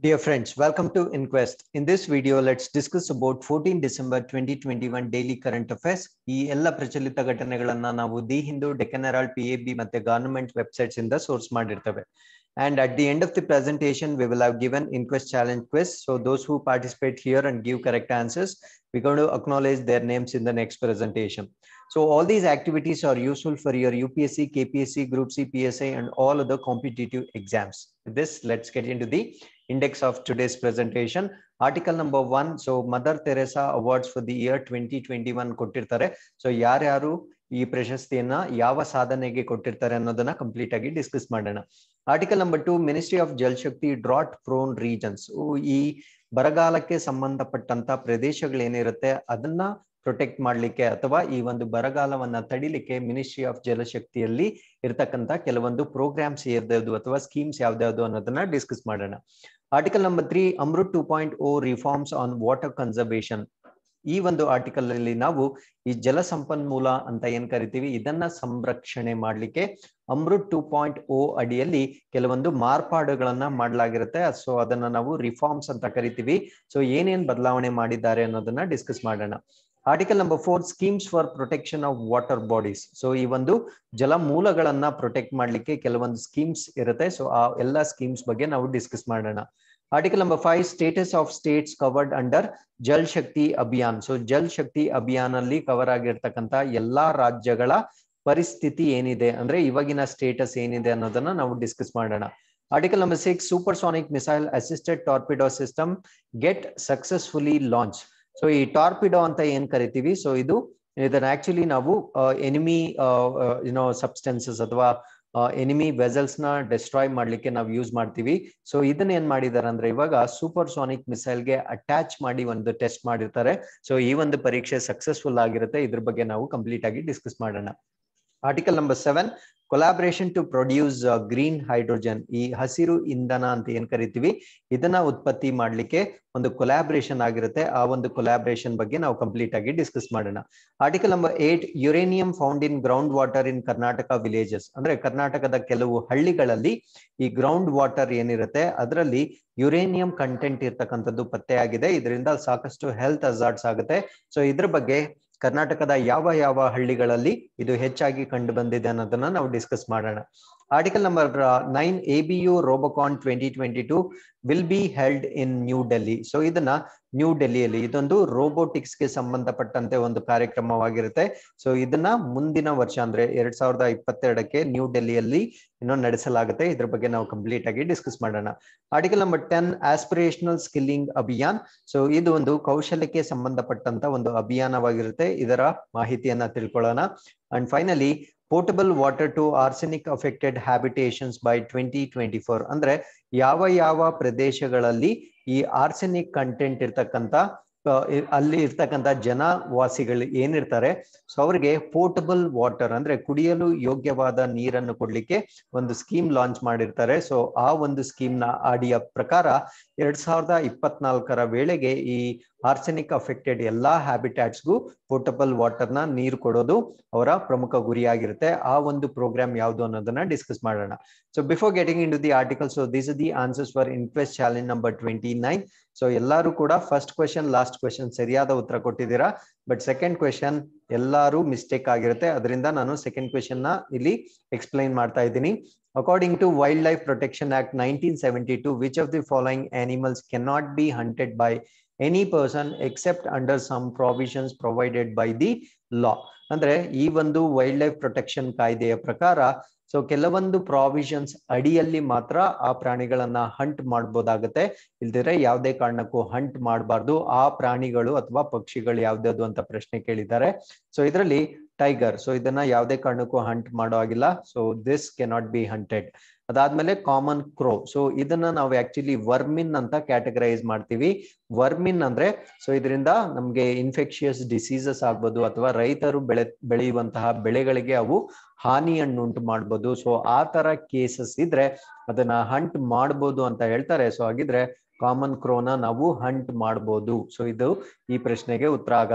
Dear friends, welcome to Inquest. In this video, let's discuss about 14 December 2021 daily current affairs. ಈ ಎಲ್ಲ ಪ್ರಚಲಿತ ಘಟನೆಗಳನ್ನ ನಾವು the Hindu Deccan Herald P A B ಮತ್ತೆ government websites ಇಂದ source ಮಾಡಿರ್ತೇವೆ And at the end of the presentation, we will have given Inquest challenge quiz. So those who participate here and give correct answers, we're going to acknowledge their names in the next presentation. So all these activities are useful for your UPSC, KPSC, Group C, PSI, and all other competitive exams. With this, let's get into the index of today's presentation. Article number one. So Mother Teresa Awards for the year 2021 ಕೊಟ್ಟಿರ್ತಾರೆ. So ಯಾರ್ಯಾರು ಈ ಪ್ರಶಸ್ತಿಯನ್ನ ಯಾವ ಸಾಧನೆಗೆ ಕೊಟ್ಟಿರ್ತಾರೆ ಅನ್ನೋದನ್ನ complete ಆಗಿ discuss ಮಾಡೋಣ article number two ministry of Jal Shakti drought prone regions ಈ ಬರಗಾಲಕ್ಕೆ ಸಂಬಂಧಪಟ್ಟಂತ ಪ್ರದೇಶಗಳೇನಿರುತ್ತೆ ಅದನ್ನ ಪ್ರೊಟೆಕ್ಟ್ ಮಾಡ್ಲಿಕ್ಕೆ ಅಥವಾ ಈ ಒಂದು ಬರಗಾಲವನ್ನ ತಡಿಲಿಕ್ಕೆ ಮಿನಿಸ್ಟ್ರಿ ಆಫ್ ಜಲಶಕ್ತಿಯಲ್ಲಿ ಇರ್ತಕ್ಕಂತ ಕೆಲವೊಂದು ಪ್ರೋಗ್ರಾಮ್ಸ್ ಯಾವ್ದಾವ್ದು ಅಥವಾ ಸ್ಕೀಮ್ಸ್ ಯಾವ್ದಾವ್ದು ಅನ್ನೋದನ್ನ ಡಿಸ್ಕಸ್ ಮಾಡೋಣ article number three Amrit two point O reforms on water conservation ಈ ಒಂದು ಆರ್ಟಿಕಲ್ ಅಲ್ಲಿ ನಾವು ಈ ಜಲ ಸಂಪನ್ಮೂಲ ಅಂತ ಏನ್ ಕರಿತೀವಿ ಇದನ್ನ ಸಂರಕ್ಷಣೆ ಮಾಡ್ಲಿಕ್ಕೆ ಅಮೃತ್ ಟೂ ಪಾಯಿಂಟ್ ಓ ಅಡಿಯಲ್ಲಿ ಕೆಲವೊಂದು ಮಾರ್ಪಾಡುಗಳನ್ನ ಮಾಡಲಾಗಿರುತ್ತೆ ಸೊ ಅದನ್ನ ನಾವು ರಿಫಾರ್ಮ್ಸ್ ಅಂತ ಕರಿತೀವಿ ಸೊ ಏನೇನ್ ಬದಲಾವಣೆ ಮಾಡಿದ್ದಾರೆ ಅನ್ನೋದನ್ನ ಡಿಸ್ಕಸ್ ಮಾಡೋಣ article number four schemes for protection of water bodies so ಈ ಒಂದು ಜಲ ಮೂಲಗಳನ್ನ ಪ್ರೊಟೆಕ್ಟ್ ಮಾಡ್ಲಿಕ್ಕೆ ಕೆಲವೊಂದು ಸ್ಕೀಮ್ಸ್ ಇರುತ್ತೆ ಸೊ ಆ ಎಲ್ಲಾ ಸ್ಕೀಮ್ಸ್ ಬಗ್ಗೆ ನಾವು ಡಿಸ್ಕಸ್ ಮಾಡೋಣ article number five status of states covered under Jal Shakti Abhiyan so Jal Shakti Abhiyan ಅಲ್ಲಿ ಕವರ್ ಆಗಿರ್ತಕ್ಕಂತ ಎಲ್ಲಾ ರಾಜ್ಯಗಳ ಪರಿಸ್ಥಿತಿ ಏನಿದೆ ಅಂದ್ರೆ ಇವಾಗಿನ ಸ್ಟೇಟಸ್ ಏನಿದೆ ಅನ್ನೋದನ್ನ ನಾವು ಡಿಸ್ಕಸ್ ಮಾಡೋಣ article number six supersonic missile assisted torpedo system get successfully launch so ಈ ಟಾರ್ಪಿಡೋ ಅಂತ ಏನ್ ಕರಿತೀವಿ ಸೊ ಇದು ಇದನ್ನ ಆಕ್ಚುಲಿ ನಾವು ಎನಿಮಿ ಯುನೋ ಸಬ್ಸ್ಟೆನ್ಸಸ್ ಅಥವಾ ಎನಿಮಿ ವೆಸಲ್ಸ್ ನ ಡಿಸ್ಟ್ರಾಯ್ ಮಾಡ್ಲಿಕ್ಕೆ ನಾವು ಯೂಸ್ ಮಾಡ್ತೀವಿ ಸೊ ಇದನ್ನ ಏನ್ ಮಾಡಿದಾರೆ ಅಂದ್ರೆ ಇವಾಗ ಸೂಪರ್ ಸಾನಿಕ್ ಮಿಸೈಲ್ ಗೆ ಅಟ್ಯಾಚ್ ಮಾಡಿ ಒಂದು ಟೆಸ್ಟ್ ಮಾಡಿರ್ತಾರೆ ಸೊ ಈ ಒಂದು ಪರೀಕ್ಷೆ ಸಕ್ಸಸ್ಫುಲ್ ಆಗಿರುತ್ತೆ ಇದ್ರ ಬಗ್ಗೆ ನಾವು ಕಂಪ್ಲೀಟ್ ಆಗಿ ಡಿಸ್ಕಸ್ ಮಾಡೋಣ article number seven collaboration to produce green hydrogen ಈ ಹಸಿರು ಇಂಧನ ಅಂತ ಏನ್ ಕರಿತೀವಿ ಇದನ್ನ ಉತ್ಪತ್ತಿ ಮಾಡ್ಲಿಕ್ಕೆ ಒಂದು ಕೊಲಾಬ್ರೇಷನ್ ಆಗಿರುತ್ತೆ ಆ ಒಂದು ಕೊಲಾಬ್ರೇಷನ್ ಬಗ್ಗೆ ನಾವು ಕಂಪ್ಲೀಟ್ ಆಗಿ ಡಿಸ್ಕಸ್ ಮಾಡೋಣ article number eight uranium found in ground water in Karnataka villages ಅಂದ್ರೆ ಕರ್ನಾಟಕದ ಕೆಲವು ಹಳ್ಳಿಗಳಲ್ಲಿ ಈ ಗ್ರೌಂಡ್ ವಾಟರ್ ಏನಿರುತ್ತೆ ಅದರಲ್ಲಿ ಯುರೇನಿಯಂ ಕಂಟೆಂಟ್ ಇರ್ತಕ್ಕಂಥದ್ದು ಪತ್ತೆಯಾಗಿದೆ ಇದರಿಂದ ಸಾಕಷ್ಟು ಹೆಲ್ತ್ ಅಜಾರ್ಟ್ಸ್ ಆಗುತ್ತೆ ಸೊ ಇದ್ರ ಬಗ್ಗೆ ಕರ್ನಾಟಕದ ಯಾವ ಯಾವ ಹಳ್ಳಿಗಳಲ್ಲಿ ಇದು ಹೆಚ್ಚಾಗಿ ಕಂಡು ಬಂದಿದೆ ಅನ್ನೋದನ್ನ ನಾವು ಡಿಸ್ಕಸ್ ಮಾಡೋಣ article number nine A B U Robocon twenty twenty two will be held in new Delhi so ಇದನ್ನ ನ್ಯೂ ಡೆಲ್ಲಿಯಲ್ಲಿ ಇದೊಂದು ರೋಬೋಟಿಕ್ಸ್ ಗೆ ಸಂಬಂಧಪಟ್ಟಂತೆ ಒಂದು ಕಾರ್ಯಕ್ರಮವಾಗಿರುತ್ತೆ ಸೊ ಇದನ್ನ ಮುಂದಿನ ವರ್ಷ ಅಂದ್ರೆ ಎರಡ್ ಸಾವಿರದ ಇಪ್ಪತ್ತೆರಡಕ್ಕೆ ನ್ಯೂ ಡೆಲ್ಲಿಯಲ್ಲಿ ಇನ್ನೂ ನಡೆಸಲಾಗುತ್ತೆ ಇದ್ರ ಬಗ್ಗೆ ನಾವು ಕಂಪ್ಲೀಟ್ ಆಗಿ ಡಿಸ್ಕಸ್ ಮಾಡೋಣ article number ten aspirational skilling Abhiyan so ಇದು ಒಂದು ಕೌಶಲ್ಯಕ್ಕೆ ಸಂಬಂಧಪಟ್ಟಂತ ಒಂದು ಅಭಿಯಾನವಾಗಿರುತ್ತೆ ಇದರ ಮಾಹಿತಿಯನ್ನ ತಿಳ್ಕೊಳ್ಳೋಣ and finally portable water to arsenic affected habitations by twenty twenty four ಅಂದ್ರೆ ಯಾವ ಯಾವ ಪ್ರದೇಶಗಳಲ್ಲಿ ಈ ಆರ್ಸೆನಿಕ್ ಕಂಟೆಂಟ್ ಇರ್ತಕ್ಕಂಥ ಅಲ್ಲಿ ಇರ್ತಕ್ಕಂಥ ಜನವಾಸಿಗಳು ಏನಿರ್ತಾರೆ ಸೊ ಅವ್ರಿಗೆ ಪೋರ್ಟಬಲ್ ವಾಟರ್ ಅಂದ್ರೆ ಕುಡಿಯಲು ಯೋಗ್ಯವಾದ ನೀರನ್ನು ಕೊಡ್ಲಿಕ್ಕೆ ಒಂದು ಸ್ಕೀಮ್ ಲಾಂಚ್ ಮಾಡಿರ್ತಾರೆ ಸೊ ಆ ಒಂದು ಸ್ಕೀಮ್ ನ ಅಡಿಯ ಪ್ರಕಾರ ಎರಡ್ ಸಾವಿರದ ಇಪ್ಪತ್ನಾಲ್ಕರ ವೇಳೆಗೆ ಈ ಆರ್ಸೆನಿಕ್ ಅಫೆಕ್ಟೆಡ್ ಎಲ್ಲಾ ಹ್ಯಾಬಿಟ್ಯಾಟ್ಸ್ಗೂ ಪೋರ್ಟಬಲ್ ವಾಟರ್ ನ ನೀರು ಕೊಡೋದು ಅವರ ಪ್ರಮುಖ ಗುರಿಯಾಗಿರುತ್ತೆ ಆ ಒಂದು ಪ್ರೋಗ್ರಾಮ್ ಯಾವುದು ಅನ್ನೋದನ್ನ ಡಿಸ್ಕಸ್ ಮಾಡೋಣ so before getting in to the article so this the answers for inquest challenge number twenty nine so ಎಲ್ಲರೂ ಕೂಡ ಫಸ್ಟ್ ಕ್ವೆಶನ್ ಲಾಸ್ಟ್ ಕ್ವೆಶನ್ ಸರಿಯಾದ ಉತ್ತರ ಕೊಟ್ಟಿದ್ದೀರಾ ಬಟ್ ಸೆಕೆಂಡ್ ಕ್ವೆಶನ್ ಎಲ್ಲರೂ ಮಿಸ್ಟೇಕ್ ಆಗಿರುತ್ತೆ ಅದರಿಂದ ನಾನು ಸೆಕೆಂಡ್ ಕ್ವೆಶನ್ ನ ಇಲ್ಲಿ ಎಕ್ಸ್ಪ್ಲೈನ್ ಮಾಡ್ತಾ ಇದ್ದೀನಿ according to wild life protection act nineteen seventy two which of the following animals can not be hunted by any person except under some provisions provided by the law ಅಂದ್ರೆ ಈ ಒಂದು wild life protection ಕಾಯ್ದೆಯ ಪ್ರಕಾರ so ಕೆಲವೊಂದು provisions ಅಡಿಯಲ್ಲಿ ಮಾತ್ರ ಆ ಪ್ರಾಣಿಗಳನ್ನ ಹಂಟ್ ಮಾಡ್ಬೋದಾಗತ್ತೆ ಇಲ್ದಿದ್ರೆ ಯಾವುದೇ ಕಾರಣಕ್ಕೂ ಹಂಟ್ ಮಾಡಬಾರ್ದು ಆ ಪ್ರಾಣಿಗಳು ಅಥವಾ ಪಕ್ಷಿಗಳು ಯಾವ್ದಾದ್ರು ಅಂತ ಪ್ರಶ್ನೆ ಕೇಳಿದ್ದಾರೆ ಸೊ ಇದರಲ್ಲಿ ಟೈಗರ್ ಸೊ ಇದನ್ನ ಯಾವುದೇ ಕಾರಣಕ್ಕೂ ಹಂಟ್ ಮಾಡೋ ಆಗಿಲ್ಲ so this cannot be hunted ಅದಾದ್ಮೇಲೆ ಕಾಮನ್ ಕ್ರೋ ಸೊ ಇದನ್ನ ನಾವು ಆಕ್ಚುಲಿ ವರ್ಮಿನ್ ಅಂತ ಕ್ಯಾಟಗರೈಸ್ ಮಾಡ್ತೀವಿ ವರ್ಮಿನ್ ಅಂದ್ರೆ ಸೊ ಇದರಿಂದ ನಮ್ಗೆ ಇನ್ಫೆಕ್ಷಿಯಸ್ ಡಿಸೀಸಸ್ ಆಗ್ಬೋದು ಅಥವಾ ರೈತರು ಬೆಳೆ ಬೆಳೆಯುವಂತಹ ಬೆಳೆಗಳಿಗೆ ಅವು ಹಾನಿಯನ್ನುಂಟು ಮಾಡ್ಬೋದು ಸೊ ಆ ತರ ಕೇಸಸ್ ಇದ್ರೆ ಅದನ್ನ ಹಂಟ್ ಮಾಡ್ಬೋದು ಅಂತ ಹೇಳ್ತಾರೆ ಸೊ ಹಾಗಿದ್ರೆ ಕಾಮನ್ ಕ್ರೋನ ನಾವು ಹಂಟ್ ಮಾಡ್ಬೋದು ಸೊ ಇದು ಈ ಪ್ರಶ್ನೆಗೆ ಉತ್ತರ ಆಗಲ್ಲ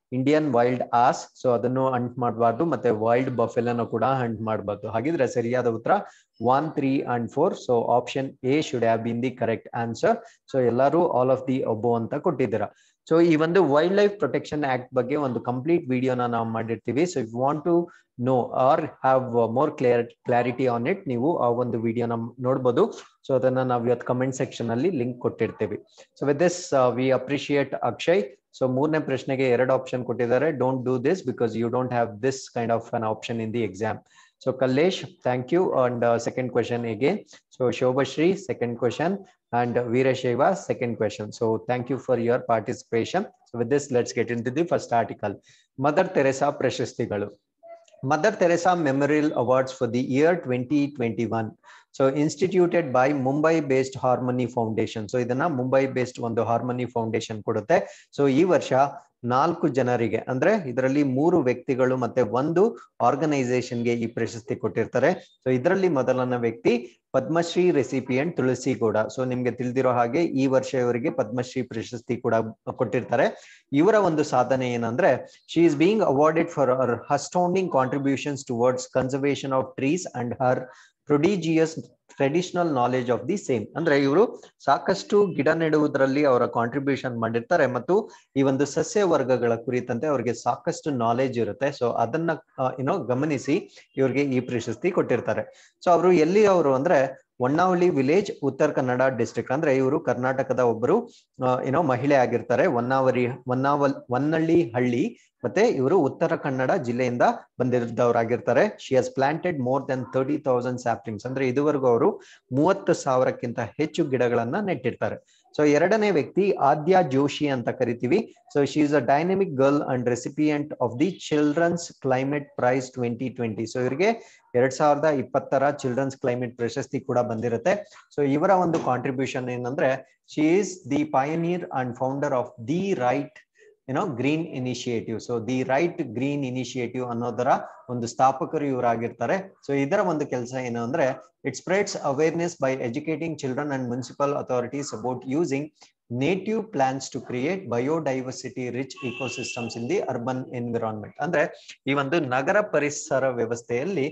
ಇಂಡಿಯನ್ ವೈಲ್ಡ್ ಆಸ್ ಸೊ ಅದನ್ನು ಹಂಟ್ ಮಾಡಬಾರ್ದು ಮತ್ತೆ ವೈಲ್ಡ್ ಬಫೆಲನ್ನು ಕೂಡ ಹಂಟ್ ಮಾಡಬಾರ್ದು ಹಾಗಿದ್ರೆ ಸರಿಯಾದ ಉತ್ತರ one three and four so option A should have been the correct answer so ಎಲ್ಲರೂ ಆಲ್ ಆಫ್ ದಿ ಒಬ್ಬೋ ಅಂತ ಕೊಟ್ಟಿದ್ದೀರಾ ಸೊ ಈ ಒಂದು ವೈಲ್ಡ್ ಲೈಫ್ ಪ್ರೊಟೆಕ್ಷನ್ ಆಕ್ಟ್ ಬಗ್ಗೆ ಒಂದು ಕಂಪ್ಲೀಟ್ ವಿಡಿಯೋನ ನಾವು ಮಾಡಿರ್ತೀವಿ so if want to know or have more clear clarity on it ನೀವು ಆ ಒಂದು ವಿಡಿಯೋನ ನೋಡ್ಬೋದು ಸೊ ಅದನ್ನ ನಾವು ಇವತ್ತು ಕಮೆಂಟ್ ಸೆಕ್ಷನ್ ಅಲ್ಲಿ ಲಿಂಕ್ ಕೊಟ್ಟಿರ್ತೀವಿ so with this we appreciate Akshay so ಮೂರನೇ ಪ್ರಶ್ನೆಗೆ ಎರಡು ಆಪ್ಷನ್ ಕೊಟ್ಟಿದ್ದಾರೆ don't do this because you don't have this kind of an option in the exam so Kallesh thank you and second question again so Shobhashree second question and Veerashaiva, second question. So thank you for your participation. So with this, let's get into the first article. Mother Teresa Prashasthigalu. Mother Teresa Memorial Awards for the year 2021. So instituted by Mumbai-based Harmony Foundation. So ಇದನ್ನ ಮುಂಬೈ-based ಒಂದು harmony foundation ಕೊಡುತ್ತೆ so ಈ ವರ್ಷ ನಾಲ್ಕು ಜನರಿಗೆ ಅಂದ್ರೆ ಇದರಲ್ಲಿ ಮೂರು ವ್ಯಕ್ತಿಗಳು ಮತ್ತೆ ಒಂದು ಆರ್ಗನೈಸೇಷನ್ಗೆ ಈ ಪ್ರಶಸ್ತಿ ಕೊಟ್ಟಿರ್ತಾರೆ ಸೊ ಇದರಲ್ಲಿ ಮೊದಲನ ವ್ಯಕ್ತಿ ಪದ್ಮಶ್ರೀ ರೆಸಿಪಿಯಂಟ್ ತುಳಸಿ ಗೌಡ ಸೊ ನಿಮ್ಗೆ ತಿಳಿದಿರೋ ಹಾಗೆ ಈ ವರ್ಷ ಇವರಿಗೆ ಪದ್ಮಶ್ರೀ ಪ್ರಶಸ್ತಿ ಕೂಡ ಕೊಟ್ಟಿರ್ತಾರೆ ಇವರ ಒಂದು ಸಾಧನೆ ಏನಂದ್ರೆ she is being awarded for her astounding contributions towards conservation of trees and her prodigious traditional knowledge of the same ಅಂದ್ರೆ ಇವರು ಸಾಕಷ್ಟು ಗಿಡ ನೆಡುವುದರಲ್ಲಿ ಅವರ ಕಾಂಟ್ರಿಬ್ಯೂಷನ್ ಮಾಡಿರ್ತಾರೆ ಮತ್ತು ಈ ಒಂದು ಸಸ್ಯ ವರ್ಗಗಳ ಕುರಿತಂತೆ ಅವರಿಗೆ ಸಾಕಷ್ಟು ನಾಲೆಜ್ ಇರುತ್ತೆ ಸೊ ಅದನ್ನ ಏನೋ ಗಮನಿಸಿ ಇವ್ರಿಗೆ ಈ ಪ್ರಶಸ್ತಿ ಕೊಟ್ಟಿರ್ತಾರೆ ಸೊ ಅವರು ಎಲ್ಲಿ ಅವರು ಅಂದ್ರೆ ಹೊನ್ನಾವಳಿ ವಿಲೇಜ್ ಉತ್ತರ ಕನ್ನಡ ಡಿಸ್ಟ್ರಿಕ್ಟ್ ಅಂದ್ರೆ ಇವರು ಕರ್ನಾಟಕದ ಒಬ್ಬರು ಏನೋ ಮಹಿಳೆ ಆಗಿರ್ತಾರೆ ಹೊನ್ನಾವರಿ ಹೊನ್ನಾವಲ್ ಹೊನ್ನಳ್ಳಿ ಹಳ್ಳಿ ಮತ್ತೆ ಇವರು ಉತ್ತರ ಕನ್ನಡ ಜಿಲ್ಲೆಯಿಂದ ಬಂದಿದ್ದವರಾಗಿರ್ತಾರೆ she has planted more than thirty thousand saplings ಅಂದ್ರೆ ಇದುವರೆಗೂ ಅವರು ಮೂವತ್ತು ಸಾವಿರಕ್ಕಿಂತ ಹೆಚ್ಚು ಗಿಡಗಳನ್ನ ನೆಟ್ಟಿರ್ತಾರೆ ಸೊ ಎರಡನೇ ವ್ಯಕ್ತಿ ಆದ್ಯ ಜೋಶಿ ಅಂತ ಕರಿತೀವಿ so she is a dynamic girl and recipient of the children's climate prize twenty twenty so ಇವರಿಗೆ ಎರಡ್ ಸಾವಿರದ ಇಪ್ಪತ್ತರ ಚಿಲ್ಡ್ರನ್ಸ್ ಕ್ಲೈಮೇಟ್ ಪ್ರಶಸ್ತಿ ಕೂಡ ಬಂದಿರುತ್ತೆ ಸೊ ಇವರ ಒಂದು ಕಾಂಟ್ರಿಬ್ಯೂಷನ್ ಏನಂದ್ರೆ she is the pioneer and founder of the right ಏನೋ green initiative so the right green initiative ಅನ್ನೋದರ ಒಂದು ಸ್ಥಾಪಕರು ಇವರಾಗಿರ್ತಾರೆ ಸೊ ಇದರ ಒಂದು ಕೆಲಸ ಏನು ಅಂದ್ರೆ it spreads awareness by educating children and municipal authorities about using native plants to create biodiversity rich ecosystems in the urban environment ಅಂದ್ರೆ ಈ ಒಂದು ನಗರ ಪರಿಸರ ವ್ಯವಸ್ಥೆಯಲ್ಲಿ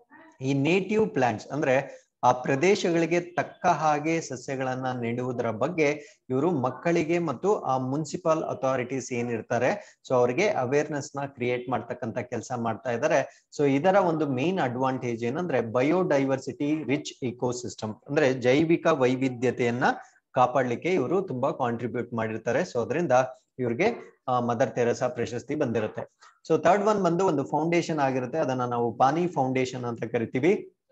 ಈ ನೇಟಿವ್ ಪ್ಲಾಂಟ್ಸ್ ಅಂದ್ರೆ ಆ ಪ್ರದೇಶಗಳಿಗೆ ತಕ್ಕ ಹಾಗೆ ಸಸ್ಯಗಳನ್ನ ನೆಡುವುದರ ಬಗ್ಗೆ ಇವರು ಮಕ್ಕಳಿಗೆ ಮತ್ತು ಆ ಮುನ್ಸಿಪಲ್ ಅಥಾರಿಟೀಸ್ ಏನಿರ್ತಾರೆ ಸೊ ಅವರಿಗೆ ಅವೇರ್ನೆಸ್ ನ ಕ್ರಿಯೇಟ್ ಮಾಡ್ತಕ್ಕಂತ ಕೆಲಸ ಮಾಡ್ತಾ ಇದ್ದಾರೆ ಸೊ ಇದರ ಒಂದು ಮೇನ್ ಅಡ್ವಾಂಟೇಜ್ ಏನಂದ್ರೆ ಬಯೋಡೈವರ್ಸಿಟಿ ರಿಚ್ ಇಕೋಸಿಸ್ಟಮ್ ಅಂದ್ರೆ ಜೈವಿಕ ವೈವಿಧ್ಯತೆಯನ್ನ ಕಾಪಾಡ್ಲಿಕ್ಕೆ ಇವರು ತುಂಬಾ ಕಾಂಟ್ರಿಬ್ಯೂಟ್ ಮಾಡಿರ್ತಾರೆ ಸೊ ಅದರಿಂದ ಇವ್ರಿಗೆ ಮದರ್ ತೆರಸಾ ಪ್ರಶಸ್ತಿ ಬಂದಿರುತ್ತೆ ಸೊ ಥರ್ಡ್ ಒನ್ ಬಂದು ಒಂದು ಫೌಂಡೇಶನ್ ಆಗಿರುತ್ತೆ ಅದನ್ನ ನಾವು ಪಾನಿ ಫೌಂಡೇಶನ್ ಅಂತ ಕರಿತೀವಿ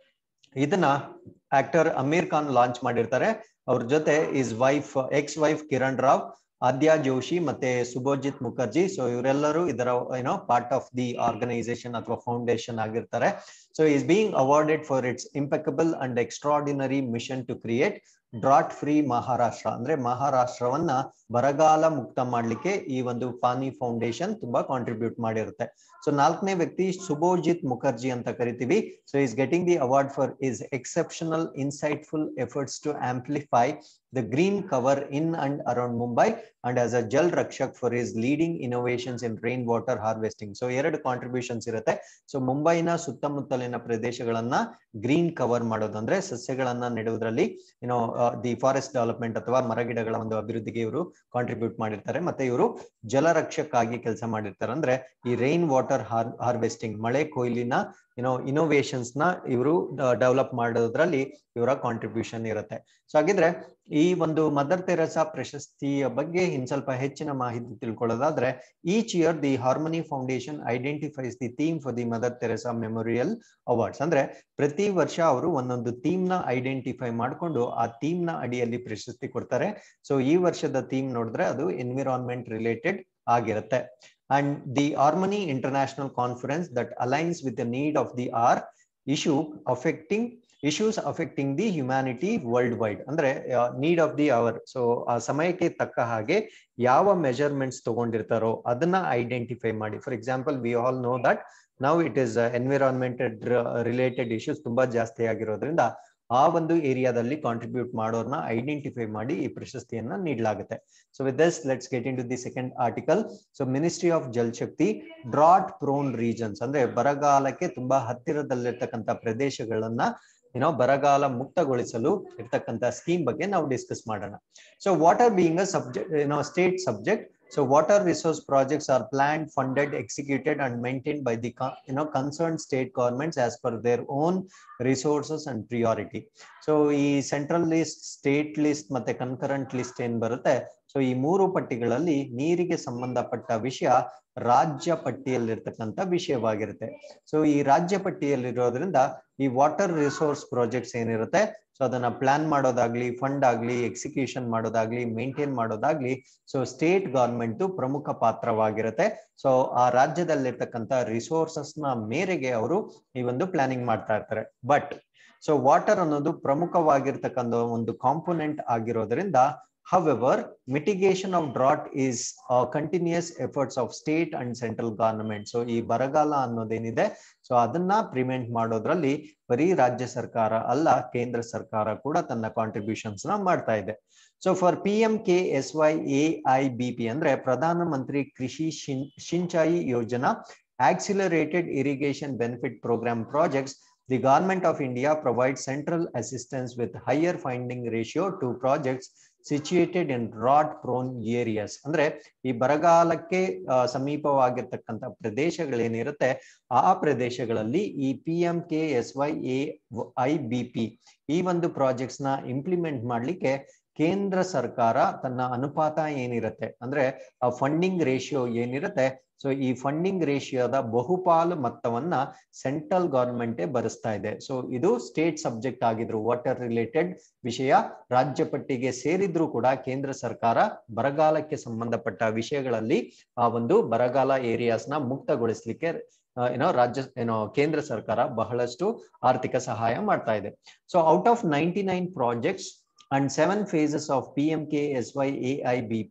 ಇದನ್ನ ಆಕ್ಟರ್ ಅಮೀರ್ ಖಾನ್ ಲಾಂಚ್ ಮಾಡಿರ್ತಾರೆ ಅವ್ರ ಜೊತೆ his wife ex wife Kiran Rao Aadya Joshi ಮತ್ತೆ ಸುಭೋಜಿತ್ ಮುಖರ್ಜಿ ಸೊ ಇವರೆಲ್ಲರೂ ಇದರ ಏನೋ ಪಾರ್ಟ್ ಆಫ್ ದಿ ಆರ್ಗನೈಸೇಷನ್ ಅಥವಾ ಫೌಂಡೇಶನ್ ಆಗಿರ್ತಾರೆ so is being awarded for its impeccable and extraordinary mission to create drought free Maharashtra ಅಂದ್ರೆ ಮಹಾರಾಷ್ಟ್ರವನ್ನ ಬರಗಾಲ ಮುಕ್ತ ಮಾಡ್ಲಿಕ್ಕೆ ಈ ಒಂದು ಪಾನಿ ಫೌಂಡೇಶನ್ ತುಂಬಾ ಕಾಂಟ್ರಿಬ್ಯೂಟ್ ಮಾಡಿರುತ್ತೆ ಸೊ ನಾಲ್ಕನೇ ವ್ಯಕ್ತಿ ಸುಭೋಜಿತ್ ಮುಖರ್ಜಿ ಅಂತ ಕರಿತೀವಿ so is getting the award for his exceptional insightful efforts to amplify the green cover in and around Mumbai and as a Jal Rakshak for his leading innovations in rain water harvesting so ಎರಡು contributions ಇರುತ್ತೆ so ಮುಂಬೈನ ಸುತ್ತಮುತ್ತಲಿನ ಪ್ರದೇಶಗಳನ್ನ green cover ಮಾಡೋದು ಅಂದ್ರೆ ಸಸ್ಯಗಳನ್ನ ನೆಡುವುದರಲ್ಲಿ ಏನೋ the forest development ಅಥವಾ ಮರಗಿಡಗಳ ಒಂದು ಅಭಿವೃದ್ಧಿಗೆ ಇವರು ಕಾಂಟ್ರಿಬ್ಯೂಟ್ ಮಾಡಿರ್ತಾರೆ ಮತ್ತೆ ಇವರು ಜಲರಕ್ಷಕ್ಕಾಗಿ ಕೆಲಸ ಮಾಡಿರ್ತಾರೆ ಅಂದ್ರೆ ಈ ರೈನ್ ವಾಟರ್ ಹಾರ್ ಹಾರ್ವೆಸ್ಟಿಂಗ್ ಮಳೆ ಕೊಯ್ಲಿನ ಏನೋ ಇನೋವೇಷನ್ಸ್ ನ ಇವರು ಡೆವಲಪ್ ಮಾಡೋದ್ರಲ್ಲಿ ಇವರ ಕಾಂಟ್ರಿಬ್ಯೂಷನ್ ಇರುತ್ತೆ ಸೊ ಹಾಗಿದ್ರೆ ಈ ಒಂದು ಮದರ್ ತೆರಸಾ ಪ್ರಶಸ್ತಿಯ ಬಗ್ಗೆ ಇನ್ ಸ್ವಲ್ಪ ಹೆಚ್ಚಿನ ಮಾಹಿತಿ ತಿಳ್ಕೊಳ್ಳೋದಾದ್ರೆ each year the harmony foundation identifies the theme for the Mother Teresa memorial awards ಅಂದ್ರೆ ಪ್ರತಿ ವರ್ಷ ಅವರು ಒಂದೊಂದು ಥೀಮ್ ನ ಐಡೆಂಟಿಫೈ ಮಾಡಿಕೊಂಡು ಆ ಥೀಮ್ ನ ಅಡಿಯಲ್ಲಿ ಪ್ರಶಸ್ತಿ ಕೊಡ್ತಾರೆ ಸೊ ಈ ವರ್ಷದ ಥೀಮ್ ನೋಡಿದ್ರೆ ಅದು ಎನ್ವಿರಾನ್ಮೆಂಟ್ ರಿಲೇಟೆಡ್ ಆಗಿರುತ್ತೆ and the Harmony International Conference that aligns with the need of the hour issue affecting issues affecting the humanity worldwide ಅಂದ್ರೆ need of the hour so ಆ ಸಮಯಕ್ಕೆ ತಕ್ಕ ಹಾಗೆ ಯಾವ ಮೆಜರ್ಮೆಂಟ್ಸ್ ತಗೊಂಡಿರ್ತಾರೋ ಅದನ್ನ ಐಡೆಂಟಿಫೈ ಮಾಡಿ for example we all know that ನಾವು it is environmental related issues ತುಂಬಾ ಜಾಸ್ತಿ ಆಗಿರೋದ್ರಿಂದ ಆ ಒಂದು ಏರಿಯಾದಲ್ಲಿ ಕಾಂಟ್ರಿಬ್ಯೂಟ್ ಮಾಡೋರ್ನ ಐಡೆಂಟಿಫೈ ಮಾಡಿ ಈ ಪ್ರಶಸ್ತಿಯನ್ನ ನೀಡಲಾಗುತ್ತೆ so with this let's get in to the second article so ministry of Jal Shakti drought prone regions ಅಂದ್ರೆ ಬರಗಾಲಕ್ಕೆ ತುಂಬಾ ಹತ್ತಿರದಲ್ಲಿರ್ತಕ್ಕಂಥ ಪ್ರದೇಶಗಳನ್ನ ಏನೋ ಬರಗಾಲ ಮುಕ್ತಗೊಳಿಸಲು ಇರ್ತಕ್ಕಂಥ ಸ್ಕೀಮ್ ಬಗ್ಗೆ ನಾವು ಡಿಸ್ಕಸ್ ಮಾಡೋಣ so water being a subject ಏನೋ state subject So water resource projects are planned, funded, executed, and maintained by the you know concerned state governments as per their own resources and priority. So ಈ central list state list ಮತ್ತೆ concurrent list ಏನ್ ಬರುತ್ತೆ so ಈ ಮೂರು ಪಟ್ಟಿಗಳಲ್ಲಿ ನೀರಿಗೆ ಸಂಬಂಧಪಟ್ಟ ವಿಷಯ ರಾಜ್ಯ ಪಟ್ಟಿಯಲ್ಲಿರ್ತಕ್ಕಂಥ ವಿಷಯವಾಗಿರುತ್ತೆ ಸೊ ಈ ರಾಜ್ಯ ಪಟ್ಟಿಯಲ್ಲಿರೋದ್ರಿಂದ ಈ ವಾಟರ್ ರಿಸೋರ್ಸ್ ಪ್ರಾಜೆಕ್ಟ್ಸ್ ಏನಿರುತ್ತೆ ಸೊ ಅದನ್ನ ಪ್ಲಾನ್ ಮಾಡೋದಾಗ್ಲಿ ಫಂಡ್ ಆಗ್ಲಿ ಎಕ್ಸಿಕ್ಯೂಷನ್ ಮಾಡೋದಾಗ್ಲಿ ಮೇಂಟೈನ್ ಮಾಡೋದಾಗ್ಲಿ ಸೊ ಸ್ಟೇಟ್ ಗವರ್ಮೆಂಟ್ ಪ್ರಮುಖ ಪಾತ್ರವಾಗಿರುತ್ತೆ ಸೊ ಆ ರಾಜ್ಯದಲ್ಲಿರ್ತಕ್ಕಂಥ ರಿಸೋರ್ಸಸ್ ನ ಮೇರೆಗೆ ಅವರು ಈ ಒಂದು ಪ್ಲಾನಿಂಗ್ ಮಾಡ್ತಾ ಇರ್ತಾರೆ ಬಟ್ ಸೊ ವಾಟರ್ ಅನ್ನೋದು ಪ್ರಮುಖವಾಗಿರ್ತಕ್ಕಂಥ ಒಂದು ಕಾಂಪೊನೆಂಟ್ ಆಗಿರೋದ್ರಿಂದ However, mitigation of drought is a continuous efforts of state and central government. So ಈ ಬರಗಾಲ ಅನ್ನೋದೇನಿದೆ ಸೊ ಅದನ್ನ ಪ್ರಿವೆಂಟ್ ಮಾಡೋದ್ರಲ್ಲಿ ಬರೀ ರಾಜ್ಯ ಸರ್ಕಾರ ಅಲ್ಲ ಕೇಂದ್ರ ಸರ್ಕಾರ ಕೂಡ ತನ್ನ ಕಾಂಟ್ರಿಬ್ಯೂಷನ್ಸ್ ನ ಮಾಡ್ತಾ ಇದೆ so for P M K S Y A I B P ಅಂದ್ರೆ Pradhan Mantri Krishi Sinchayee Yojana accelerated irrigation benefit programme projects The government of India provides central assistance with higher funding ratio to projects situated in drought prone areas. ಅಂದ್ರೆ ಈ ಬರಗಾಲಕ್ಕೆ ಸಮೀಪವಾಗಿರ್ತಕ್ಕಂಥ ಪ್ರದೇಶಗಳೇನಿರುತ್ತೆ ಆ ಪ್ರದೇಶಗಳಲ್ಲಿ ಈ P M K S Y A I B P ಈ ಒಂದು projects ನ implement ಮಾಡ್ಲಿಕ್ಕೆ ಕೇಂದ್ರ ಸರ್ಕಾರ ತನ್ನ ಅನುಪಾತ ಏನಿರುತ್ತೆ ಅಂದ್ರೆ ಆ ಫಂಡಿಂಗ್ ರೇಷಿಯೋ ಏನಿರುತ್ತೆ ಸೊ ಈ ಫಂಡಿಂಗ್ ರೇಷಿಯೋದ ಬಹುಪಾಲು ಮೊತ್ತವನ್ನ ಸೆಂಟ್ರಲ್ ಗವರ್ಮೆಂಟೇ ಭರಿಸ್ತಾ ಇದೆ ಸೊ ಇದು ಸ್ಟೇಟ್ ಸಬ್ಜೆಕ್ಟ್ ಆಗಿದ್ರು ವಾಟರ್ ರಿಲೇಟೆಡ್ ವಿಷಯ ರಾಜ್ಯ ಪಟ್ಟಿಗೆ ಸೇರಿದ್ರು ಕೂಡ ಕೇಂದ್ರ ಸರ್ಕಾರ ಬರಗಾಲಕ್ಕೆ ಸಂಬಂಧಪಟ್ಟ ವಿಷಯಗಳಲ್ಲಿ ಆ ಒಂದು ಬರಗಾಲ ಏರಿಯಾಸ್ ನ ಮುಕ್ತಗೊಳಿಸ್ಲಿಕ್ಕೆ ಏನೋ ರಾಜ್ಯ ಏನೋ ಕೇಂದ್ರ ಸರ್ಕಾರ ಬಹಳಷ್ಟು ಆರ್ಥಿಕ ಸಹಾಯ ಮಾಡ್ತಾ ಇದೆ so out of ninety nine projects and seven phases of PMKSYAIBP,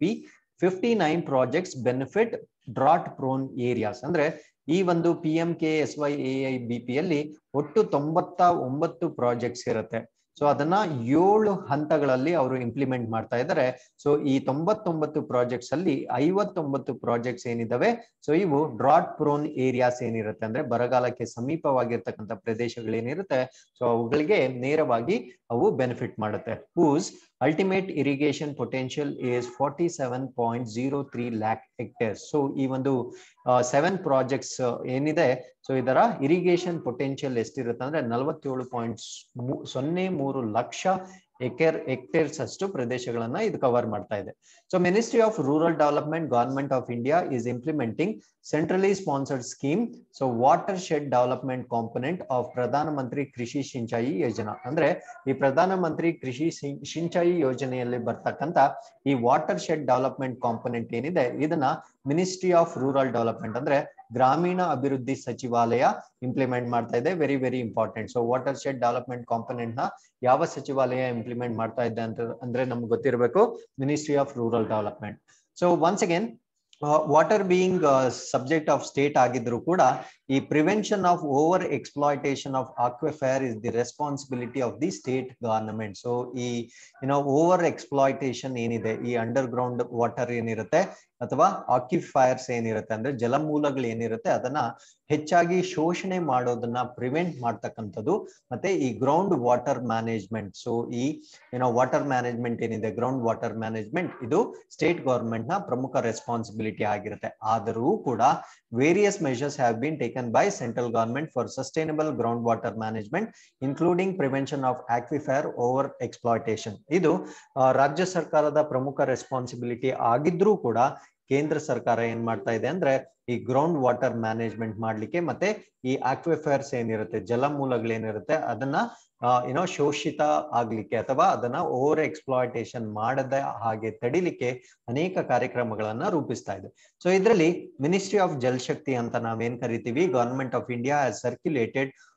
59 projects benefit drought prone areas. ಅಂದ್ರೆ ಈ ಒಂದು P M K S Y A I B P ಅಲ್ಲಿ ಒಟ್ಟು ತೊಂಬತ್ತ ಒಂಬತ್ತು ಪ್ರಾಜೆಕ್ಟ್ಸ್ ಇರುತ್ತೆ ಸೊ ಅದನ್ನ ಏಳು ಹಂತಗಳಲ್ಲಿ ಅವರು ಇಂಪ್ಲಿಮೆಂಟ್ ಮಾಡ್ತಾ ಇದ್ದಾರೆ ಸೊ ಈ ತೊಂಬತ್ತೊಂಬತ್ತು ಪ್ರಾಜೆಕ್ಟ್ಸ್ ಅಲ್ಲಿ ಐವತ್ತೊಂಬತ್ತು ಪ್ರಾಜೆಕ್ಟ್ಸ್ ಏನಿದಾವೆ ಸೊ ಇವು ಡ್ರಾಟ್ ಪ್ರೋನ್ ಏರಿಯಾಸ್ ಏನಿರುತ್ತೆ ಅಂದ್ರೆ ಬರಗಾಲಕ್ಕೆ ಸಮೀಪವಾಗಿರ್ತಕ್ಕಂಥ ಪ್ರದೇಶಗಳೇನಿರುತ್ತೆ ಸೊ ಅವುಗಳಿಗೆ ನೇರವಾಗಿ ಅವು ಬೆನಿಫಿಟ್ ಮಾಡುತ್ತೆ whose ultimate irrigation potential is forty seven point zero three lakh hectares so ಈ ಒಂದು ಸೆವೆನ್ ಪ್ರಾಜೆಕ್ಟ್ಸ್ ಏನಿದೆ ಸೊ ಇದರ ಇರಿಗೇಷನ್ ಪೊಟೆನ್ಷಿಯಲ್ ಎಷ್ಟಿರುತ್ತೆ ಅಂದ್ರೆ ನಲವತ್ತೇಳು ಪಾಯಿಂಟ್ ಸೊನ್ನೆ ಮೂರು ಲಕ್ಷ ಎಕರ್ ಹೆಕ್ಟೇರ್ಸ್ ಅಷ್ಟು ಪ್ರದೇಶಗಳನ್ನ ಇದು ಕವರ್ ಮಾಡ್ತಾ ಇದೆ so ministry of rural development government of India is implementing centrally sponsored scheme so watershed development component of Pradhan Mantri Krishi Sinchayee ಯೋಜನಾ ಅಂದ್ರೆ ಈ ಪ್ರಧಾನ ಮಂತ್ರಿ ಕೃಷಿ ಸಿಂಚಾಯಿ ಯೋಜನೆಯಲ್ಲಿ ಬರ್ತಕ್ಕಂತ ಈ ವಾಟರ್ ಶೆಡ್ ಡೆವಲಪ್ಮೆಂಟ್ ಕಾಂಪೊನೆಂಟ್ ಏನಿದೆ ಇದನ್ನ ಮಿನಿಸ್ಟ್ರಿ ಆಫ್ ರೂರಲ್ ಡೆವಲಪ್ಮೆಂಟ್ ಅಂದ್ರೆ ಗ್ರಾಮೀಣ ಅಭಿವೃದ್ಧಿ ಸಚಿವಾಲಯ ಇಂಪ್ಲಿಮೆಂಟ್ ಮಾಡ್ತಾ ಇದೆ very very important so watershed development component ನ ಯಾವ ಸಚಿವಾಲಯ ಇಂಪ್ಲಿಮೆಂಟ್ ಮಾಡ್ತಾ ಇದೆ ಅಂತ ಅಂದ್ರೆ ನಮ್ಗೆ ಗೊತ್ತಿರಬೇಕು ministry of rural development so once again water being subject of state ಆಗಿದ್ರು ಕೂಡ ಈ prevention of over exploitation of aquifer is the responsibility of the state government so ಈ ಏನೋ ಓವರ್ ಎಕ್ಸ್ಪ್ಲಾಯಿಟೇಷನ್ ಏನಿದೆ ಈ ಅಂಡರ್ ಗ್ರೌಂಡ್ ವಾಟರ್ ಏನಿರುತ್ತೆ ಅಥವಾ ಆಕ್ಯುಫೈರ್ಸ್ ಏನಿರುತ್ತೆ ಅಂದ್ರೆ ಜಲಮೂಲಗಳು ಏನಿರುತ್ತೆ ಅದನ್ನ ಹೆಚ್ಚಾಗಿ ಶೋಷಣೆ ಮಾಡೋದನ್ನ ಪ್ರಿವೆಂಟ್ ಮಾಡ್ತಕ್ಕಂಥದ್ದು ಮತ್ತೆ ಈ ಗ್ರೌಂಡ್ ವಾಟರ್ ಮ್ಯಾನೇಜ್ಮೆಂಟ್ ಸೊ ಈ ಏನೋ ವಾಟರ್ ಮ್ಯಾನೇಜ್ಮೆಂಟ್ ಏನಿದೆ ಗ್ರೌಂಡ್ ವಾಟರ್ ಮ್ಯಾನೇಜ್ಮೆಂಟ್ ಇದು ಸ್ಟೇಟ್ ಗವರ್ಮೆಂಟ್ ನ ಪ್ರಮುಖ ರೆಸ್ಪಾನ್ಸಿಬಿಲಿಟಿ ಆಗಿರುತ್ತೆ ಆದರೂ ಕೂಡ various measures have been taken by central government for sustainable ground water management including prevention of aquifer over exploitation ಇದು ರಾಜ್ಯ ಸರ್ಕಾರದ ಪ್ರಮುಖ ರೆಸ್ಪಾನ್ಸಿಬಿಲಿಟಿ ಆಗಿದ್ರೂ ಕೂಡ ಕೇಂದ್ರ ಸರ್ಕಾರ ಏನ್ ಮಾಡ್ತಾ ಇದೆ ಅಂದ್ರೆ ಈ ಗ್ರೌಂಡ್ ವಾಟರ್ ಮ್ಯಾನೇಜ್ಮೆಂಟ್ ಮಾಡ್ಲಿಕ್ಕೆ ಮತ್ತೆ ಈ ಆಕ್ವಿಫೈರ್ಸ್ ಏನಿರುತ್ತೆ ಜಲಮೂಲಗಳೇನಿರುತ್ತೆ ಅದನ್ನ ಏನೋ ಶೋಷಿತ ಆಗ್ಲಿಕ್ಕೆ ಅಥವಾ ಅದನ್ನ ಓವರ್ ಎಕ್ಸ್ಪ್ಲಾಯಿಟೇಷನ್ ಮಾಡದ ಹಾಗೆ ತಡಿಲಿಕ್ಕೆ ಅನೇಕ ಕಾರ್ಯಕ್ರಮಗಳನ್ನ ರೂಪಿಸ್ತಾ ಇದೆ ಸೊ ಇದರಲ್ಲಿ ಮಿನಿಸ್ಟ್ರಿ ಆಫ್ ಜಲ್ ಶಕ್ತಿ ಅಂತ ನಾವೇನ್ ಕರಿತೀವಿ government of India has circulated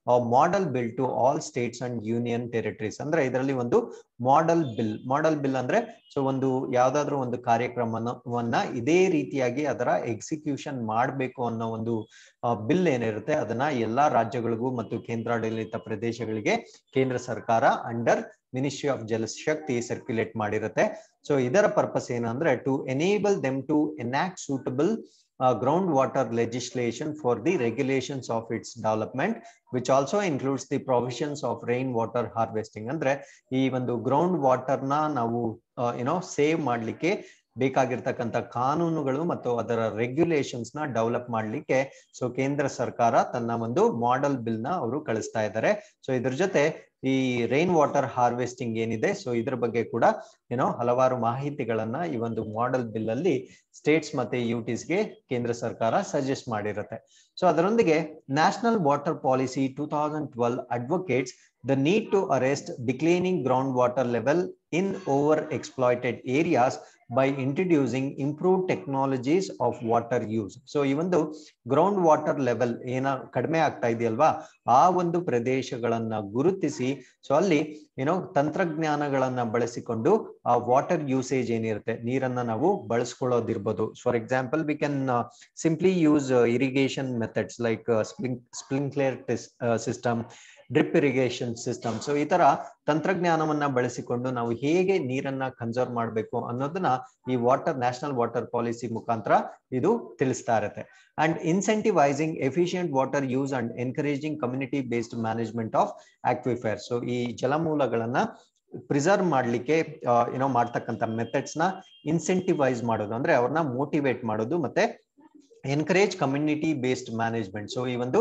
model bill to all states and union territories ಅಂದ್ರೆ ಇದರಲ್ಲಿ ಒಂದು ಮಾಡೆಲ್ ಬಿಲ್ ಮಾಡೆಲ್ ಬಿಲ್ ಅಂದ್ರೆ ಸೊ ಒಂದು ಯಾವ್ದಾದ್ರು ಒಂದು ಕಾರ್ಯಕ್ರಮವನ್ನ ಇದೇ ರೀತಿಯಾಗಿ ಅದರ ಎಕ್ಸಿಕ್ಯೂಷನ್ ಮಾಡಬೇಕು ಅನ್ನೋ ಒಂದು ಬಿಲ್ ಏನಿರುತ್ತೆ ಅದನ್ನ ಎಲ್ಲಾ ರಾಜ್ಯಗಳಿಗೂ ಮತ್ತು ಕೇಂದ್ರಾಡಳಿತ ಪ್ರದೇಶಗಳಿಗೆ ಕೇಂದ್ರ ಸರ್ಕಾರ under ministry of Jal Shakti circulate ಮಾಡಿರುತ್ತೆ ಸೊ ಇದರ ಪರ್ಪಸ್ ಏನಂದ್ರೆ to enable them to enact suitable uh, groundwater legislation for the regulations of its development which also includes the provisions of rainwater harvesting ಅಂದ್ರೆ ಈ ಒಂದು ಗ್ರೌಂಡ್ ವಾಟರ್ ನ ನಾವು ಏನೋ save ಮಾಡ್ಲಿಕ್ಕೆ ಬೇಕಾಗಿರ್ತಕ್ಕಂಥ ಕಾನೂನುಗಳು ಮತ್ತು ಅದರ ರೆಗ್ಯುಲೇಷನ್ಸ್ ನ ಡೆವಲಪ್ ಮಾಡ್ಲಿಕ್ಕೆ ಸೊ ಕೇಂದ್ರ ಸರ್ಕಾರ ತನ್ನ ಒಂದು ಮಾಡೆಲ್ ಬಿಲ್ ನ ಅವರು ಕಳಿಸ್ತಾ ಇದ್ದಾರೆ ಸೊ ಇದ್ರ ಜೊತೆ ಈ ರೈನ್ ವಾಟರ್ ಹಾರ್ವೆಸ್ಟಿಂಗ್ ಏನಿದೆ ಸೊ ಇದ್ರ ಬಗ್ಗೆ ಕೂಡ ಏನೋ ಹಲವಾರು ಮಾಹಿತಿಗಳನ್ನ ಈ ಒಂದು ಮಾಡೆಲ್ ಬಿಲ್ ಅಲ್ಲಿ ಸ್ಟೇಟ್ಸ್ ಮತ್ತೆ ಯುಟಿಸ್ಗೆ ಕೇಂದ್ರ ಸರ್ಕಾರ ಸಜೆಸ್ಟ್ ಮಾಡಿರುತ್ತೆ ಸೊ ಅದರೊಂದಿಗೆ national water policy two thousand twelve advocates the need to arrest declining ground water level in over exploited areas by introducing improve technologies of water use so ಈ ಒಂದು ground water level ಏನ ಕಡಿಮೆ ಆಗ್ತಾ ಇದೆಯಲ್ವಾ ಆ ಒಂದು ಪ್ರದೇಶಗಳನ್ನ ಗುರುತಿಸಿ ಸೊ ಅಲ್ಲಿ ಏನೋ ತಂತ್ರಜ್ಞಾನಗಳನ್ನ ಬಳಸಿಕೊಂಡು ಆ ವಾಟರ್ ಯೂಸೇಜ್ ಏನಿರುತ್ತೆ ನೀರನ್ನ ನಾವು ಬಳಸ್ಕೊಳ್ಳೋದಿರ್ಬೋದು for example we can simply use irrigation methods like sprink sprinkler system drip irrigation system so ಈ ತರ ತಂತ್ರಜ್ಞಾನವನ್ನ ಬಳಸಿಕೊಂಡು ನಾವು ಹೇಗೆ ನೀರನ್ನ ಕನ್ಸರ್ವ್ ಮಾಡಬೇಕು ಅನ್ನೋದನ್ನ ಈ ವಾಟರ್ ನ್ಯಾಷನಲ್ ವಾಟರ್ ಪಾಲಿಸಿ ಮುಖಾಂತರ ಇದು ತಿಳಿಸ್ತಾ ಇರುತ್ತೆ and incentivizing efficient water use and encouraging community based management of aquifer so ಈ ಜಲಮೂಲಗಳನ್ನ ಪ್ರಿಸರ್ವ್ ಮಾಡ್ಲಿಕ್ಕೆ ಏನೋ ಮಾಡ್ತಕ್ಕಂಥ ಮೆಥಡ್ಸ್ ನ ಇನ್ಸೆಂಟಿವೈಸ್ ಮಾಡೋದು ಅಂದ್ರೆ ಅವ್ರನ್ನ ಮೋಟಿವೇಟ್ ಮಾಡೋದು ಮತ್ತೆ encourage community based management so ಈ ಒಂದು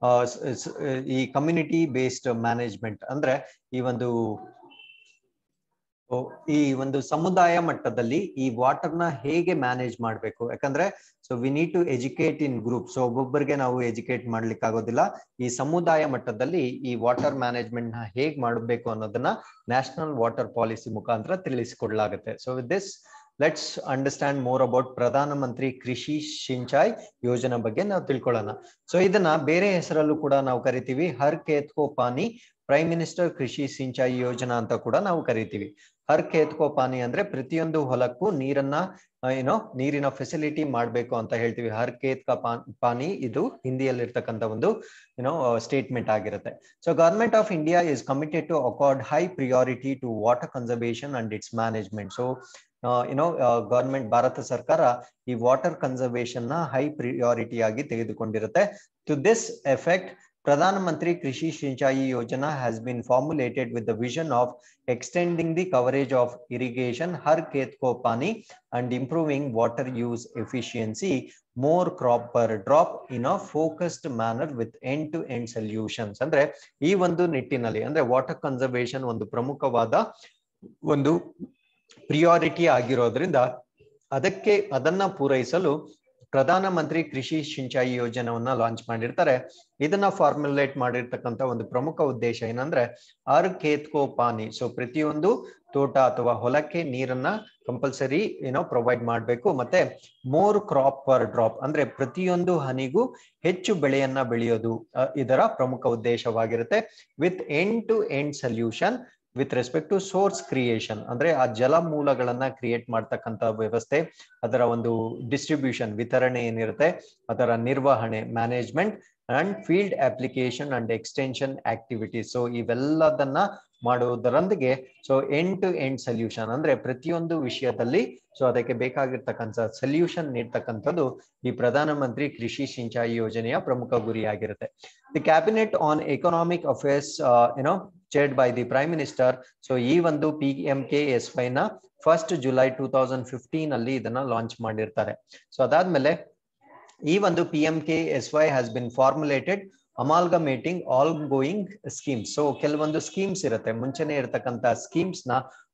ಈ ಕಮ್ಯುನಿಟಿ ಬೇಸ್ಡ್ ಮ್ಯಾನೇಜ್ಮೆಂಟ್ ಅಂದ್ರೆ ಈ ಒಂದು ಈ ಒಂದು ಸಮುದಾಯ ಮಟ್ಟದಲ್ಲಿ ಈ ವಾಟರ್ ನ ಹೇಗೆ ಮ್ಯಾನೇಜ್ ಮಾಡಬೇಕು ಯಾಕಂದ್ರೆ so we need to educate in group so ಒಬ್ಬೊಬ್ಬರಿಗೆ ನಾವು ಎಜುಕೇಟ್ ಮಾಡ್ಲಿಕ್ಕೆ ಆಗೋದಿಲ್ಲ ಈ ಸಮುದಾಯ ಮಟ್ಟದಲ್ಲಿ ಈ ವಾಟರ್ ಮ್ಯಾನೇಜ್ಮೆಂಟ್ ನ ಹೇಗ್ ಮಾಡಬೇಕು ಅನ್ನೋದನ್ನ ನ್ಯಾಷನಲ್ ವಾಟರ್ ಪಾಲಿಸಿ ಮುಖಾಂತರ ತಿಳಿಸಿಕೊಡ್ಲಾಗುತ್ತೆ so with this let's understand more about Pradhan Mantri ಕೃಷಿ ಸಿಂಚಾಯ್ ಯೋಜನಾ ಬಗ್ಗೆ ನಾವು ತಿಳ್ಕೊಳ್ಳೋಣ ಸೊ ಇದನ್ನ ಬೇರೆ ಹೆಸರಲ್ಲೂ ಕೂಡ ನಾವು ಕರಿತೀವಿ ಹರ್ ಕೇತ್ಕೋ ಪಾನಿ ಪ್ರೈಮ್ ಮಿನಿಸ್ಟರ್ ಕೃಷಿ ಸಿಂಚಾಯಿ ಯೋಜನಾ ಅಂತ ಕೂಡ ನಾವು ಕರಿತೀವಿ ಹರ್ ಕೇತ್ಕೋ ಪಾನಿ ಅಂದ್ರೆ ಪ್ರತಿಯೊಂದು ಹೊಲಕ್ಕೂ ನೀರನ್ನ ಏನೋ ನೀರಿನ ಫೆಸಿಲಿಟಿ ಮಾಡ್ಬೇಕು ಅಂತ ಹೇಳ್ತೀವಿ ಹರ್ ಕೇತ್ ಕಾ ಪಾನಿ ಇದು ಹಿಂದಿಯಲ್ಲಿ ಇರ್ತಕ್ಕಂಥ ಒಂದು ಏನೋ ಸ್ಟೇಟ್ಮೆಂಟ್ ಆಗಿರುತ್ತೆ so government of India is committed to accord high priority to water conservation and its management so ಏನೋ ಗವರ್ಮೆಂಟ್ ಭಾರತ ಸರ್ಕಾರ ಈ ವಾಟರ್ ಕನ್ಸರ್ವೇಷನ್ ನ ಹೈ ಪ್ರಿಯಾರಿಟಿ ಆಗಿ ತೆಗೆದುಕೊಂಡಿರುತ್ತೆ ಟು ದಿಸ್ ಎಫೆಕ್ಟ್ ಪ್ರಧಾನ Mantri Krishi Sinchayee Yojana has been formulated with the vision of extending the coverage of irrigation ಹರ್ ಕೇತ್ಕೋ ಪಾನಿ and improving water use efficiency more crop per drop in a focused manner with end to end solutions ಅಂದ್ರೆ ಈ ಒಂದು ನಿಟ್ಟಿನಲ್ಲಿ ಅಂದ್ರೆ water conservation ಒಂದು ಪ್ರಮುಖವಾದ ಒಂದು ಪ್ರಿಯಾರಿಟಿ ಆಗಿರೋದ್ರಿಂದ ಅದಕ್ಕೆ ಅದನ್ನ ಪೂರೈಸಲು ಪ್ರಧಾನ ಮಂತ್ರಿ ಕೃಷಿ ಸಿಂಚಾಯಿ ಯೋಜನವನ್ನ ಲಾಂಚ್ ಮಾಡಿರ್ತಾರೆ ಇದನ್ನ ಫಾರ್ಮುಲೇಟ್ ಮಾಡಿರ್ತಕ್ಕಂಥ ಒಂದು ಪ್ರಮುಖ ಉದ್ದೇಶ ಏನಂದ್ರೆ ಆರ್ ಕೇತ್ಕೋ ಪಾನಿ ಸೊ ಪ್ರತಿಯೊಂದು ತೋಟ ಅಥವಾ ಹೊಲಕ್ಕೆ ನೀರನ್ನ ಕಂಪಲ್ಸರಿ ಏನೋ ಪ್ರೊವೈಡ್ ಮಾಡಬೇಕು ಮತ್ತೆ ಮೋರ್ ಕ್ರಾಪ್ ಪರ್ ಡ್ರಾಪ್ ಅಂದ್ರೆ ಪ್ರತಿಯೊಂದು ಹನಿಗೂ ಹೆಚ್ಚು ಬೆಳೆಯನ್ನ ಬೆಳೆಯೋದು ಇದರ ಪ್ರಮುಖ ಉದ್ದೇಶವಾಗಿರುತ್ತೆ with end to end solution with respect to source creation ಅಂದ್ರೆ ಆ ಜಲ ಮೂಲಗಳನ್ನ ಕ್ರಿಯೇಟ್ ಮಾಡ್ತಕ್ಕಂಥ ವ್ಯವಸ್ಥೆ ಅದರ ಒಂದು ಡಿಸ್ಟ್ರಿಬ್ಯೂಷನ್ ವಿತರಣೆ ಏನಿರುತ್ತೆ ಅದರ ನಿರ್ವಹಣೆ management and field application and extension activities so ಇವೆಲ್ಲದನ್ನ ಮಾಡುವುದರೊಂದಿಗೆ so end to end solution ಅಂದ್ರೆ ಪ್ರತಿಯೊಂದು ವಿಷಯದಲ್ಲಿ ಸೊ ಅದಕ್ಕೆ ಬೇಕಾಗಿರ್ತಕ್ಕಂಥ ಸೊಲ್ಯೂಷನ್ ನೀಡ್ತಕ್ಕಂಥದ್ದು ಈ ಪ್ರಧಾನ ಮಂತ್ರಿ ಕೃಷಿ ಸಿಂಚಾಯಿ ಯೋಜನೆಯ ಪ್ರಮುಖ ಗುರಿಯಾಗಿರುತ್ತೆ the cabinet on economic affairs ಏನೋ chaired by the prime minister so ಈ ಒಂದು P M K S Y ನ first July two thousand fifteen ಅಲ್ಲಿ ಇದನ್ನ ಲಾಂಚ್ ಮಾಡಿರ್ತಾರೆ ಸೊ ಅದಾದ್ಮೇಲೆ ಈ ಒಂದು P M K S Y has been formulated amalgamating all going schemes so ಕೆಲವೊಂದು ಸ್ಕೀಮ್ಸ್ ಇರುತ್ತೆ ಮುಂಚೆನೆ ಇರತಕ್ಕಂತ ಸ್ಕೀಮ್ಸ್ ನ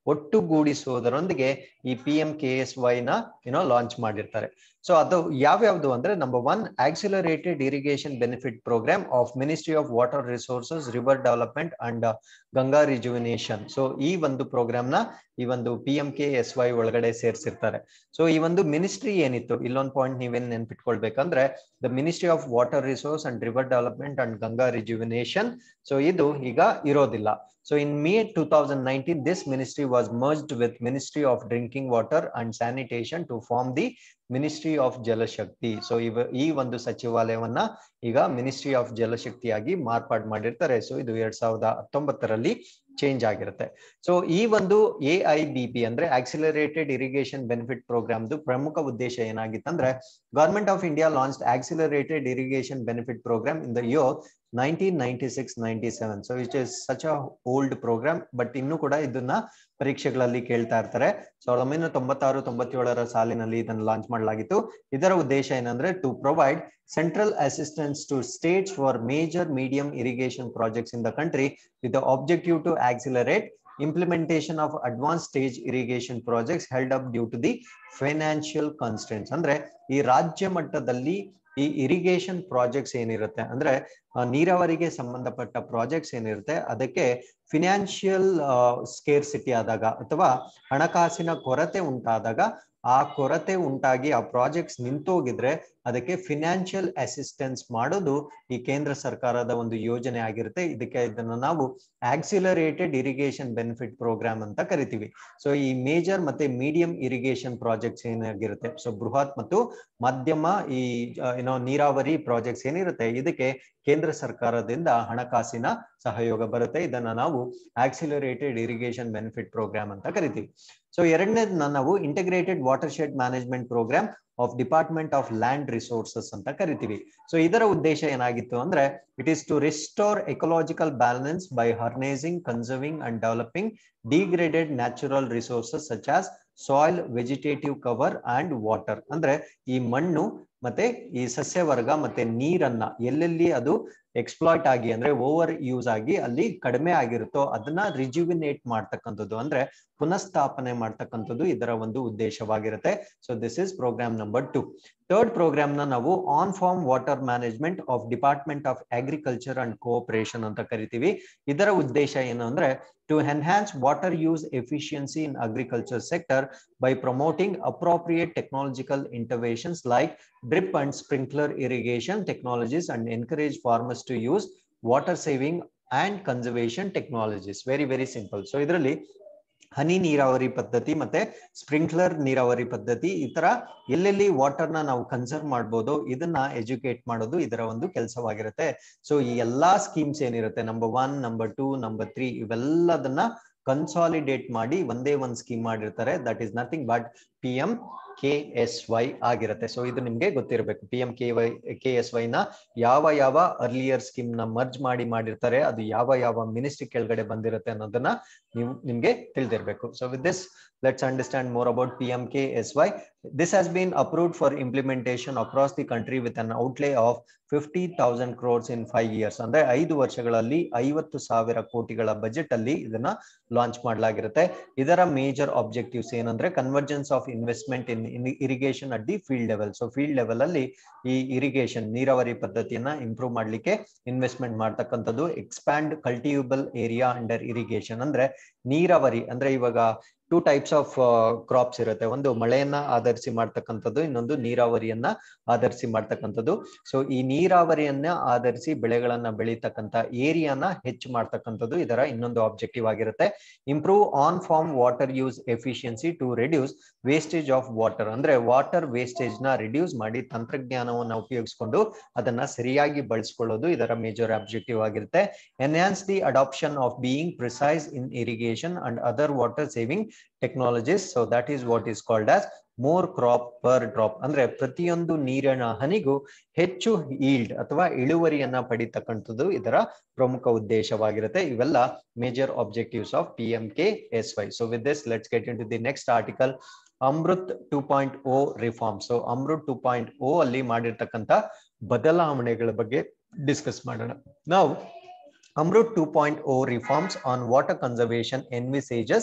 ಒಟ್ಟುಗೂಡಿಸುವುದರೊಂದಿಗೆ ಈ P M K S Y ನ ಏನೋ ಲಾಂಚ್ ಮಾಡಿರ್ತಾರೆ ಸೊ ಅದು ಯಾವ್ಯಾವ್ದು ಅಂದ್ರೆ number one accelerated irrigation benefit programme of ministry of water resources river development and Ganga rejuvenation so ಈ ಒಂದು ಪ್ರೋಗ್ರಾಮ್ ನ ಈ ಒಂದು P M K S Y ಒಳಗಡೆ ಸೇರಿಸಿರ್ತಾರೆ ಸೊ ಈ ಒಂದು ಮಿನಿಸ್ಟ್ರಿ ಏನಿತ್ತು ಇಲ್ಲೊಂದು ಪಾಯಿಂಟ್ ನೀವೇನ್ ನೆನ್ಪಿಟ್ಕೊಳ್ಬೇಕಂದ್ರೆ the ministry of water resource and river development and Ganga rejuvenation so ಇದು ಈಗ ಇರೋದಿಲ್ಲ so in May two thousand nineteen this ministry was merged with ministry of drinking water and sanitation to form the ministry of Jal Shakti so ಇವ ಈ ಒಂದು ಸಚಿವಾಲಯವನ್ನ ಈಗ ministry of ಜಲಶಕ್ತಿಯಾಗಿ ಮಾರ್ಪಾಡು ಮಾಡಿರ್ತಾರೆ so ಇದು ಎರಡ್ ಸಾವಿರದ ಹತ್ತೊಂಬತ್ತರಲ್ಲಿ ಚೇಂಜ್ ಆಗಿರುತ್ತೆ ಸೊ ಈ ಒಂದು ಎ ಐ ಬಿ ಪಿ ಅಂದ್ರೆ ಆಕ್ಸಿಲರೇಟೆಡ್ ಇರಿಗೇಷನ್ ಬೆನಿಫಿಟ್ ಪ್ರೋಗ್ರಾಮ್ದು ಪ್ರಮುಖ ಉದ್ದೇಶ ಏನಾಗಿತ್ತಂದ್ರೆ government of India launch accelerated irrigation benefit programme in the year nineteen ninety six ninety seven so it is such a old programme but ಇನ್ನು ಕೂಡ ಇದನ್ನ ಪರೀಕ್ಷೆಗಳಲ್ಲಿ ಕೇಳ್ತಾ ಇರ್ತಾರೆ ಸಾವಿರದ ಒಂಬೈನೂರ ತೊಂಬತ್ತಾರು ತೊಂಬತ್ತೇಳರ ಸಾಲಿನಲ್ಲಿ ಇದನ್ನು ಲಾಂಚ್ ಮಾಡಲಾಗಿತ್ತು ಇದರ ಉದ್ದೇಶ ಏನಂದ್ರೆ to provide central assistance to states for major medium irrigation projects in the country with the objective to accelerate implementation of advanced stage irrigation projects held up due to the financial constraints ಅಂದ್ರೆ ಈ ರಾಜ್ಯ ಮಟ್ಟದಲ್ಲಿ ಈ irrigation projects ಏನಿರುತ್ತೆ ಅಂದ್ರೆ ನೀರಾವರಿಗೆ ಸಂಬಂಧಪಟ್ಟ projects ಏನಿರುತ್ತೆ ಅದಕ್ಕೆ ಫಿನಾನ್ಷಿಯಲ್ ಸ್ಕೇರ್ಸಿಟಿ ಆದಾಗ ಅಥವಾ ಹಣಕಾಸಿನ ಕೊರತೆ ಉಂಟಾದಾಗ ಆ ಕೊರತೆ ಉಂಟಾಗಿ ಆ ಪ್ರಾಜೆಕ್ಟ್ಸ್ ನಿಂತೋಗಿದ್ರೆ ಅದಕ್ಕೆ ಫಿನಾನ್ಷಿಯಲ್ ಅಸಿಸ್ಟೆನ್ಸ್ ಮಾಡೋದು ಈ ಕೇಂದ್ರ ಸರ್ಕಾರದ ಒಂದು ಯೋಜನೆ ಆಗಿರುತ್ತೆ ಇದಕ್ಕೆ ಇದನ್ನ ನಾವು ಆಕ್ಸಿಲರೇಟೆಡ್ ಇರಿಗೇಷನ್ ಬೆನಿಫಿಟ್ ಪ್ರೋಗ್ರಾಮ್ ಅಂತ ಕರಿತೀವಿ ಸೊ ಈ ಮೇಜರ್ ಮತ್ತೆ ಮೀಡಿಯಂ ಇರಿಗೇಷನ್ ಪ್ರಾಜೆಕ್ಟ್ಸ್ ಏನಾಗಿರುತ್ತೆ ಸೊ ಬೃಹತ್ ಮತ್ತು ಮಧ್ಯಮ ಈ ಏನೋ ನೀರಾವರಿ ಪ್ರಾಜೆಕ್ಟ್ಸ್ ಏನಿರುತ್ತೆ ಇದಕ್ಕೆ ಕೇಂದ್ರ ಸರ್ಕಾರದಿಂದ ಹಣಕಾಸಿನ ಸಹಯೋಗ ಬರುತ್ತೆ ಇದನ್ನ ನಾವು ಆಕ್ಸಿಲರೇಟೆಡ್ ಇರಿಗೇಷನ್ ಬೆನಿಫಿಟ್ ಪ್ರೋಗ್ರಾಮ್ ಅಂತ ಕರಿತೀವಿ ಸೊ ಎರಡನೇದನ್ನ ನಾವು integrated watershed management programme of department of land resources ಅಂತ ಕರಿತೀವಿ ಸೊ ಇದರ ಉದ್ದೇಶ ಏನಾಗಿತ್ತು ಅಂದ್ರೆ it is to restore ecological balance by harnessing conserving and developing degraded natural resources such as soil vegetative cover and water ಅಂದ್ರೆ ಈ ಮಣ್ಣು ಮತ್ತೆ ಈ ಸಸ್ಯವರ್ಗ ಮತ್ತೆ ನೀರನ್ನ ಎಲ್ಲೆಲ್ಲಿ ಅದು ಎಕ್ಸ್ಪ್ಲಾಯ್ಟ್ ಆಗಿ ಅಂದ್ರೆ ಓವರ್ ಯೂಸ್ ಆಗಿ ಅಲ್ಲಿ ಕಡಿಮೆ ಆಗಿರುತ್ತೋ ಅದನ್ನ ರಿಜ್ಯುವಿನೇಟ್ ಮಾಡ್ತಕ್ಕಂಥದ್ದು ಅಂದ್ರೆ ಪುನಃಸ್ಥಾಪನೆ ಮಾಡ್ತಕ್ಕಂಥದ್ದು ಇದರ ಒಂದು ಉದ್ದೇಶವಾಗಿರುತ್ತೆ so this is programme number two third programme ನ ನಾವು on farm water management of department of agriculture and cooperation ಅಂತ ಕರಿತೀವಿ ಇದರ ಉದ್ದೇಶ ಏನು ಅಂದ್ರೆ to enhance water use efficiency in agriculture sector by promoting appropriate technological interventions like drip and sprinkler irrigation technologies and encourage farmers to use water saving and conservation technologies. Very, very simple. So, ಇದರಲ್ಲಿ ಹನಿ ನೀರಾವರಿ ಪದ್ಧತಿ ಮತ್ತೆ sprinkler ನೀರಾವರಿ ಪದ್ಧತಿ ಈ ತರ ಎಲ್ಲೆಲ್ಲಿ water ನ ನಾವು ಕನ್ಸರ್ವ್ ಮಾಡ್ಬೋದು ಇದನ್ನ ಎಜುಕೇಟ್ ಮಾಡೋದು ಇದರ ಒಂದು ಕೆಲಸವಾಗಿರುತ್ತೆ ಸೊ ಈ ಎಲ್ಲಾ ಸ್ಕೀಮ್ಸ್ ಏನಿರುತ್ತೆ number one number two number three ಇವೆಲ್ಲದನ್ನ ಕನ್ಸಾಲಿಡೇಟ್ ಮಾಡಿ ಒಂದೇ ಒಂದ್ ಸ್ಕೀಮ್ ಮಾಡಿರ್ತಾರೆ that is nothing but P M K S Y ಆಗಿರುತ್ತೆ ಸೊ ಇದು ನಿಮ್ಗೆ ಗೊತ್ತಿರಬೇಕು P M K Y K S Y ನ ಯಾವ ಯಾವ ಅರ್ಲಿಯರ್ ಸ್ಕೀಮ್ ನ ಮರ್ಜ್ ಮಾಡಿ ಮಾಡಿರ್ತಾರೆ ಅದು ಯಾವ ಯಾವ ಮಿನಿಸ್ಟ್ರಿ ಕೆಳಗಡೆ ಬಂದಿರುತ್ತೆ ಅನ್ನೋದನ್ನ ನೀವು ನಿಮ್ಗೆ ತಿಳಿದಿರ್ಬೇಕು so with this let's understand more about PMKSY. This has been approved for implementation across the country with an outlay of 50,000 crores in five years. ಅಂದ್ರೆ ಐದು ವರ್ಷಗಳಲ್ಲಿ ಐವತ್ತು ಸಾವಿರ ಕೋಟಿಗಳ ಬಜೆಟ್ ಅಲ್ಲಿ ಇದನ್ನ ಲಾಂಚ್ ಮಾಡಲಾಗಿರುತ್ತೆ ಇದರ ಮೇಜರ್ ಆಬ್ಜೆಕ್ಟಿವ್ಸ್ ಏನಂದ್ರೆ convergence of investment in irrigation at the field level so field level ಅಲ್ಲಿ ಈ ಇರಿಗೇಷನ್ ನೀರಾವರಿ ಪದ್ಧತಿಯನ್ನ ಇಂಪ್ರೂವ್ ಮಾಡ್ಲಿಕ್ಕೆ ಇನ್ವೆಸ್ಟ್ಮೆಂಟ್ ಮಾಡ್ತಕ್ಕಂಥದ್ದು expand cultivable area under irrigation ಅಂದ್ರೆ ನೀರಾವರಿ ಅಂದ್ರೆ ಇವಾಗ ಟೂ ಟೈಪ್ಸ್ ಆಫ್ ಕ್ರಾಪ್ಸ್ ಇರುತ್ತೆ ಒಂದು ಮಳೆಯನ್ನ ಆಧರಿಸಿ ಮಾಡ್ತಕ್ಕಂಥದ್ದು ಇನ್ನೊಂದು ನೀರಾವರಿಯನ್ನ ಆಧರಿಸಿ ಮಾಡ್ತಕ್ಕಂಥದ್ದು ಸೊ ಈ ನೀರಾವರಿಯನ್ನ ಆಧರಿಸಿ ಬೆಳೆಗಳನ್ನ ಬೆಳೀತಕ್ಕಂಥ ಏರಿಯಾನ ಹೆಚ್ಚು ಮಾಡ್ತಕ್ಕಂಥದ್ದು ಇದರ ಇನ್ನೊಂದು ಆಬ್ಜೆಕ್ಟಿವ್ ಆಗಿರುತ್ತೆ improve on farm water use efficiency to reduce wastage of water ಅಂದ್ರೆ ವಾಟರ್ ವೇಸ್ಟೇಜ್ ನ ರಿಡ್ಯೂಸ್ ಮಾಡಿ ತಂತ್ರಜ್ಞಾನವನ್ನ ಉಪಯೋಗಿಸಿಕೊಂಡು ಅದನ್ನ ಸರಿಯಾಗಿ ಬಳಸ್ಕೊಳ್ಳೋದು ಇದರ ಮೇಜರ್ ಆಬ್ಜೆಕ್ಟಿವ್ ಆಗಿರುತ್ತೆ enhance the adoption of being precise in irrigation and other water saving technologies so that is what is called as more crop per drop ಅಂದ್ರೆ ಪ್ರತಿಯೊಂದು ನೀರಿನ ಹನಿಗೂ ಹೆಚ್ಚು ಈಲ್ಡ್ ಅಥವಾ ಇಳುವರಿಯನ್ನ ಪಡಿತಕ್ಕಂಥದ್ದು ಇದರ ಪ್ರಮುಖ ಉದ್ದೇಶವಾಗಿರುತ್ತೆ ಇವೆಲ್ಲ major objectives of P M K S Y so with this let's get in to the next article Amrut two point O reform so Amrut two point ಓ ಅಲ್ಲಿ ಮಾಡಿರ್ತಕ್ಕಂಥ ಬದಲಾವಣೆಗಳ ಬಗ್ಗೆ ಡಿಸ್ಕಸ್ ಮಾಡೋಣ ನಾವು Amrut two point O reforms on water conservation envisages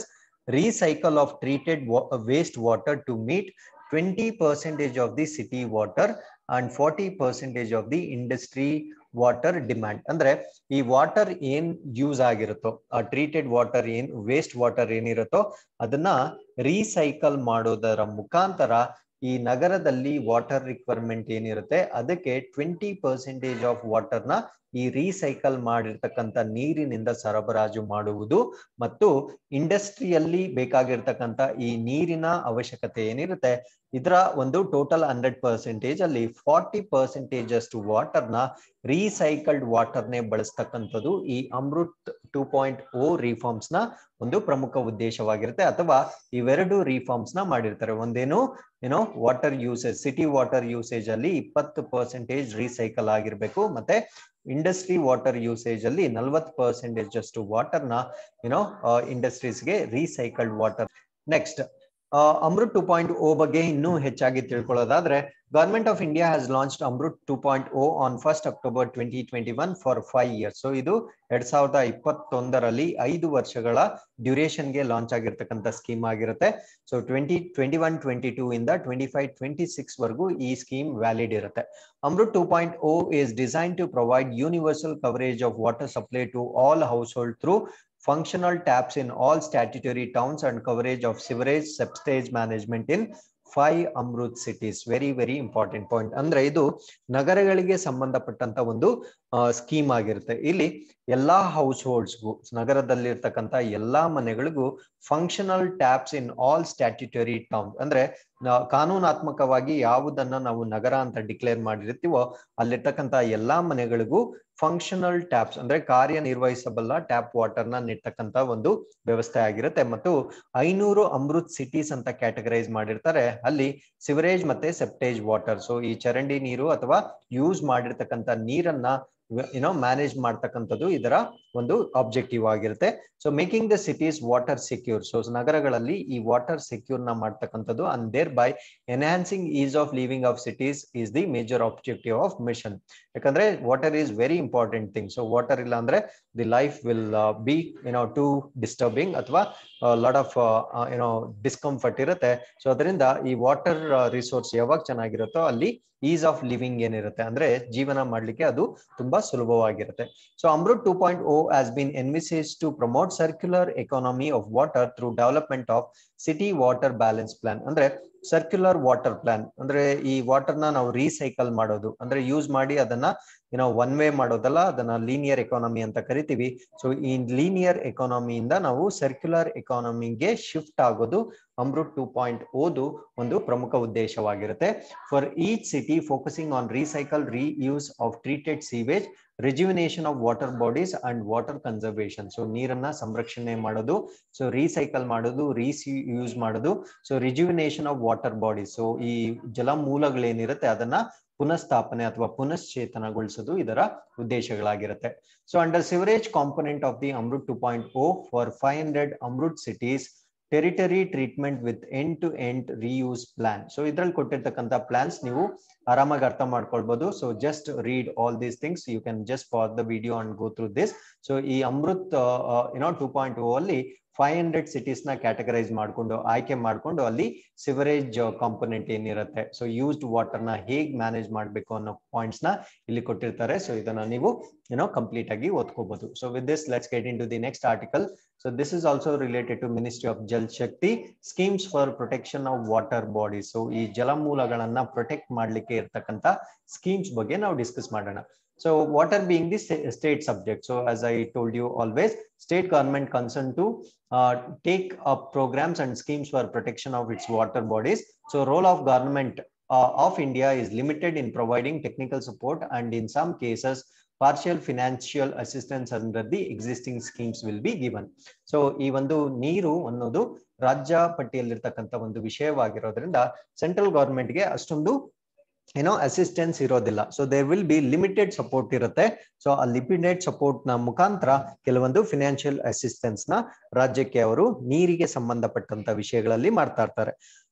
recycle of treated waste water to meet 20 percentage of the city water and 40 percentage of the industry water demand ಅಂದ್ರೆ ಈ water ಏನ್ use ಆಗಿರುತ್ತೋ ಆ ಟ್ರೀಟೆಡ್ ವಾಟರ್ ಏನ್ waste water ಏನಿರುತ್ತೋ ಅದನ್ನ recycle ಮಾಡೋದರ ಮುಖಾಂತರ ಈ ನಗರದಲ್ಲಿ ವಾಟರ್ ರಿಕ್ವೈರ್ಮೆಂಟ್ ಏನಿರುತ್ತೆ ಅದಕ್ಕೆ ಟ್ವೆಂಟಿ ಪರ್ಸೆಂಟೇಜ್ ಆಫ್ ವಾಟರ್ನ ಈ ರೀಸೈಕಲ್ ಮಾಡಿರ್ತಕ್ಕಂಥ ನೀರಿನಿಂದ ಸರಬರಾಜು ಮಾಡುವುದು ಮತ್ತು ಇಂಡಸ್ಟ್ರಿಯಲ್ಲಿ ಬೇಕಾಗಿರ್ತಕ್ಕಂಥ ಈ ನೀರಿನ ಅವಶ್ಯಕತೆ ಏನಿರುತ್ತೆ ಇದರ ಒಂದು ಟೋಟಲ್ ಹಂಡ್ರೆಡ್ ಪರ್ಸೆಂಟೇಜ್ ಅಲ್ಲಿ ಫಾರ್ಟಿ ಪರ್ಸೆಂಟೇಜ್ ಅಷ್ಟು ವಾಟರ್ನ ರೀಸೈಕಲ್ಡ್ ವಾಟರ್ನೇ ಬಳಸ್ತಕ್ಕಂಥದ್ದು ಈ Amrut two point O reforms ನ ಒಂದು ಪ್ರಮುಖ ಉದ್ದೇಶವಾಗಿರುತ್ತೆ ಅಥವಾ ಇವೆರಡು ರಿಫಾರ್ಮ್ಸ್ ನ ಮಾಡಿರ್ತಾರೆ ಒಂದೇನು ಏನೋ water usage city water usage ಅಲ್ಲಿ ಇಪ್ಪತ್ತು ಪರ್ಸೆಂಟೇಜ್ ರೀಸೈಕಲ್ ಆಗಿರ್ಬೇಕು ಮತ್ತೆ ಇಂಡಸ್ಟ್ರಿ ವಾಟರ್ ಯೂಸೇಜ್ ಅಲ್ಲಿ ನಲ್ವತ್ತು ಪರ್ಸೆಂಟೇಜ್ ಅಷ್ಟು ವಾಟರ್ ನ ಏನೋ ಇಂಡಸ್ಟ್ರೀಸ್ಗೆ recycled water next Amrut two point O ಬಗ್ಗೆ ಇನ್ನೂ ಹೆಚ್ಚಾಗಿ ತಿಳ್ಕೊಳ್ಳೋದಾದ್ರೆ government of India has launch Amrut two point O on first October twenty twenty one for five years so ಇದು ಎರಡ್ ಸಾವಿರದ ಇಪ್ಪತ್ತೊಂದರಲ್ಲಿ ಐದು ವರ್ಷಗಳ ಡ್ಯೂರೇಷನ್ಗೆ ಲಾಂಚ್ ಆಗಿರ್ತಕ್ಕಂಥ ಸ್ಕೀಮ್ ಆಗಿರುತ್ತೆ so twenty twenty one twenty two ಇಂದ ಟ್ವೆಂಟಿ ಫೈವ್ ಟ್ವೆಂಟಿ ಸಿಕ್ಸ್ ವರೆಗೂ ಈ ಸ್ಕೀಮ್ ವ್ಯಾಲಿಡ್ ಇರುತ್ತೆ Amrut two point O is design to provide universal coverage of water supply to all household through functional taps in all statutory towns and coverage of sewerage substage management in five Amrut cities very very important point ಅಂದ್ರೆ ಇದು ನಗರಗಳಿಗೆ ಸಂಬಂಧಪಟ್ಟಂತ ಒಂದು scheme ಆಗಿರುತ್ತೆ ಇಲ್ಲಿ ಎಲ್ಲಾ house ಹೋಲ್ಡ್ಸ್ಗೂ ನಗರದಲ್ಲಿರ್ತಕ್ಕಂಥ ಎಲ್ಲಾ ಮನೆಗಳಿಗೂ functional taps in all statutory town ಅಂದ್ರೆ ಕಾನೂನಾತ್ಮಕವಾಗಿ ಯಾವುದನ್ನ ನಾವು ನಗರ ಅಂತ ಡಿಕ್ಲೇರ್ ಮಾಡಿರ್ತೀವೋ ಅಲ್ಲಿರ್ತಕ್ಕಂಥ ಎಲ್ಲಾ ಮನೆಗಳಿಗೂ ಫಂಕ್ಷನಲ್ ಟ್ಯಾಪ್ಸ್ ಅಂದ್ರೆ ಕಾರ್ಯನಿರ್ವಹಿಸಬಲ್ಲ ಟ್ಯಾಪ್ ವಾಟರ್ ನ ನೀಡ್ತಕ್ಕಂತ ಒಂದು ವ್ಯವಸ್ಥೆ ಆಗಿರುತ್ತೆ ಮತ್ತು ಐನೂರು ಅಮೃತ್ ಸಿಟೀಸ್ ಅಂತ ಕ್ಯಾಟಗರೈಸ್ ಮಾಡಿರ್ತಾರೆ ಅಲ್ಲಿ ಸಿವರೇಜ್ ಮತ್ತೆ ಸೆಪ್ಟೇಜ್ ವಾಟರ್ ಸೊ ಈ ಚರಂಡಿ ನೀರು ಅಥವಾ ಯೂಸ್ ಮಾಡಿರ್ತಕ್ಕಂಥ ನೀರನ್ನ ಏನೋ ಮ್ಯಾನೇಜ್ ಮಾಡ್ತಕ್ಕಂಥದ್ದು ಇದರ ಒಂದು ಆಬ್ಜೆಕ್ಟಿವ್ ಆಗಿರುತ್ತೆ so making the cities water secure so ನಗರಗಳಲ್ಲಿ ಈ ವಾಟರ್ ಸೆಕ್ಯೂರ್ ನ ಮಾಡ್ತಕ್ಕಂಥದ್ದು and thereby enhancing ease of living of cities is the major objective of mission ಯಾಕಂದ್ರೆ water is very important thing so water ಇಲ್ಲ ಅಂದ್ರೆ the life will be ಏನೋ too disturbing ಅಥವಾ lot of ಏನೋ discomfort ಇರುತ್ತೆ so ಅದರಿಂದ ಈ water resource ಯಾವಾಗ ಚೆನ್ನಾಗಿರುತ್ತೋ ಅಲ್ಲಿ ಈಸ್ ಆಫ್ ಲಿವಿಂಗ್ ಏನಿರುತ್ತೆ ಅಂದ್ರೆ ಜೀವನ ಮಾಡ್ಲಿಕ್ಕೆ ಅದು ತುಂಬಾ ಸುಲಭವಾಗಿರುತ್ತೆ so Amrut two point O has been envisage to promote circular economy of water through development of city water balance plan ಅಂದ್ರೆ ಸರ್ಕ್ಯುಲರ್ ವಾಟರ್ ಪ್ಲಾನ್ ಅಂದ್ರೆ ಈ ವಾಟರ್ ನ ನಾವು ರೀಸೈಕಲ್ ಮಾಡೋದು ಅಂದ್ರೆ ಯೂಸ್ ಮಾಡಿ ಅದನ್ನ ಏನೋ ಒನ್ ವೇ ಮಾಡೋದಲ್ಲ ಅದನ್ನ ಲೀನಿಯರ್ ಎಕಾನಮಿ ಅಂತ ಕರಿತೀವಿ ಸೊ ಈ ಲೀನಿಯರ್ ಎಕಾನಮಿಯಿಂದ ನಾವು ಸರ್ಕ್ಯುಲರ್ ಎಕಾನಮಿಗೆ ಶಿಫ್ಟ್ ಆಗೋದು ಅಮೃತ್ ಟೂ ಪಾಯಿಂಟ್ ಓದು ಒಂದು ಪ್ರಮುಖ ಉದ್ದೇಶವಾಗಿರುತ್ತೆ for each city focusing on recycle reuse of treated sewage rejuvenation of water bodies and water conservation so ನೀರನ್ನ ಸಂರಕ್ಷಣೆ ಮಾಡೋದು ಸೊ ರೀಸೈಕಲ್ ಮಾಡೋದು ರೀಸಿ ಯೂಸ್ ಮಾಡೋದು so rejuvenation of water bodies so ಈ ಜಲಮೂಲಗಳೇನಿರುತ್ತೆ ಅದನ್ನ ಪುನಃಸ್ಥಾಪನೆ ಅಥವಾ ಪುನಶ್ಚೇತನಗೊಳಿಸೋದು ಇದರ ಉದ್ದೇಶಗಳಾಗಿರುತ್ತೆ so under sewerage component of the Amrut two point o for five hundred Amrut cities territory treatment with end to end reuse plan so ಇದ್ರಲ್ಲಿ ಕೊಟ್ಟಿರ್ತಕ್ಕಂಥ ಪ್ಲಾನ್ಸ್ ನೀವು ಆರಾಮಾಗಿ ಅರ್ಥ ಮಾಡ್ಕೊಳ್ಬಹುದು so just read all these things you can just pass the video and go through this so ಈ ಅಮೃತ್ ಏನೋ two point ಓ ಅಲ್ಲಿ five hundred cities ನ ಕ್ಯಾಟಗರೈಸ್ ಮಾಡ್ಕೊಂಡು ಆಯ್ಕೆ ಮಾಡ್ಕೊಂಡು ಅಲ್ಲಿ ಸಿವರೇಜ್ ಕಾಂಪೊನೆಂಟ್ ಏನಿರುತ್ತೆ ಸೊ ಯೂಸ್ಡ್ ವಾಟರ್ ನ ಹೇಗ್ ಮ್ಯಾನೇಜ್ ಮಾಡಬೇಕು ಅನ್ನೋ ಪಾಯಿಂಟ್ಸ್ ನ ಇಲ್ಲಿ ಕೊಟ್ಟಿರ್ತಾರೆ ಸೊ ಇದನ್ನ ನೀವು ಏನೋ ಕಂಪ್ಲೀಟ್ ಆಗಿ ಓದ್ಕೋಬಹುದು so with this let's get in to the next article so this is also related to ministry of Jal Shakti schemes for protection of water body so ಈ ಜಲಮೂಲಗಳನ್ನ ಪ್ರೊಟೆಕ್ಟ್ ಮಾಡ್ಲಿಕ್ಕೆ ಇರ್ತಕ್ಕಂಥ ಸ್ಕೀಮ್ಸ್ ಬಗ್ಗೆ ನಾವು ಡಿಸ್ಕಸ್ ಮಾಡೋಣ So water being the state subject. So as I told you always, state government concerned to uh, take up programs and schemes for protection of its water bodies. So role of government uh, of India is limited in providing technical support and in some cases, partial financial assistance under the existing schemes will be given. So ಈ ಒಂದು ನೀರು ಅನ್ನೋದು ರಾಜ್ಯ ಪಟ್ಟಿಯಲ್ಲಿರ್ತಕ್ಕಂಥ ಒಂದು ವಿಷಯವಾಗಿರೋದ್ರಿಂದ central ಗವರ್ಮೆಂಟ್ಗೆ ಅಷ್ಟೊಂದು ಏನೋ assistance ಇರೋದಿಲ್ಲ so there will be limited support ಇರುತ್ತೆ ಸೊ ಆ ಲಿಮಿಟೆಡ್ ಸಪೋರ್ಟ್ ನ ಮುಖಾಂತರ ಕೆಲವೊಂದು ಫಿನಾನ್ಷಿಯಲ್ ಅಸಿಸ್ಟೆನ್ಸ್ ನ ರಾಜ್ಯಕ್ಕೆ ಅವರು ನೀರಿಗೆ ಸಂಬಂಧಪಟ್ಟಂತ ವಿಷಯಗಳಲ್ಲಿ ಮಾಡ್ತಾ ಇರ್ತಾರೆ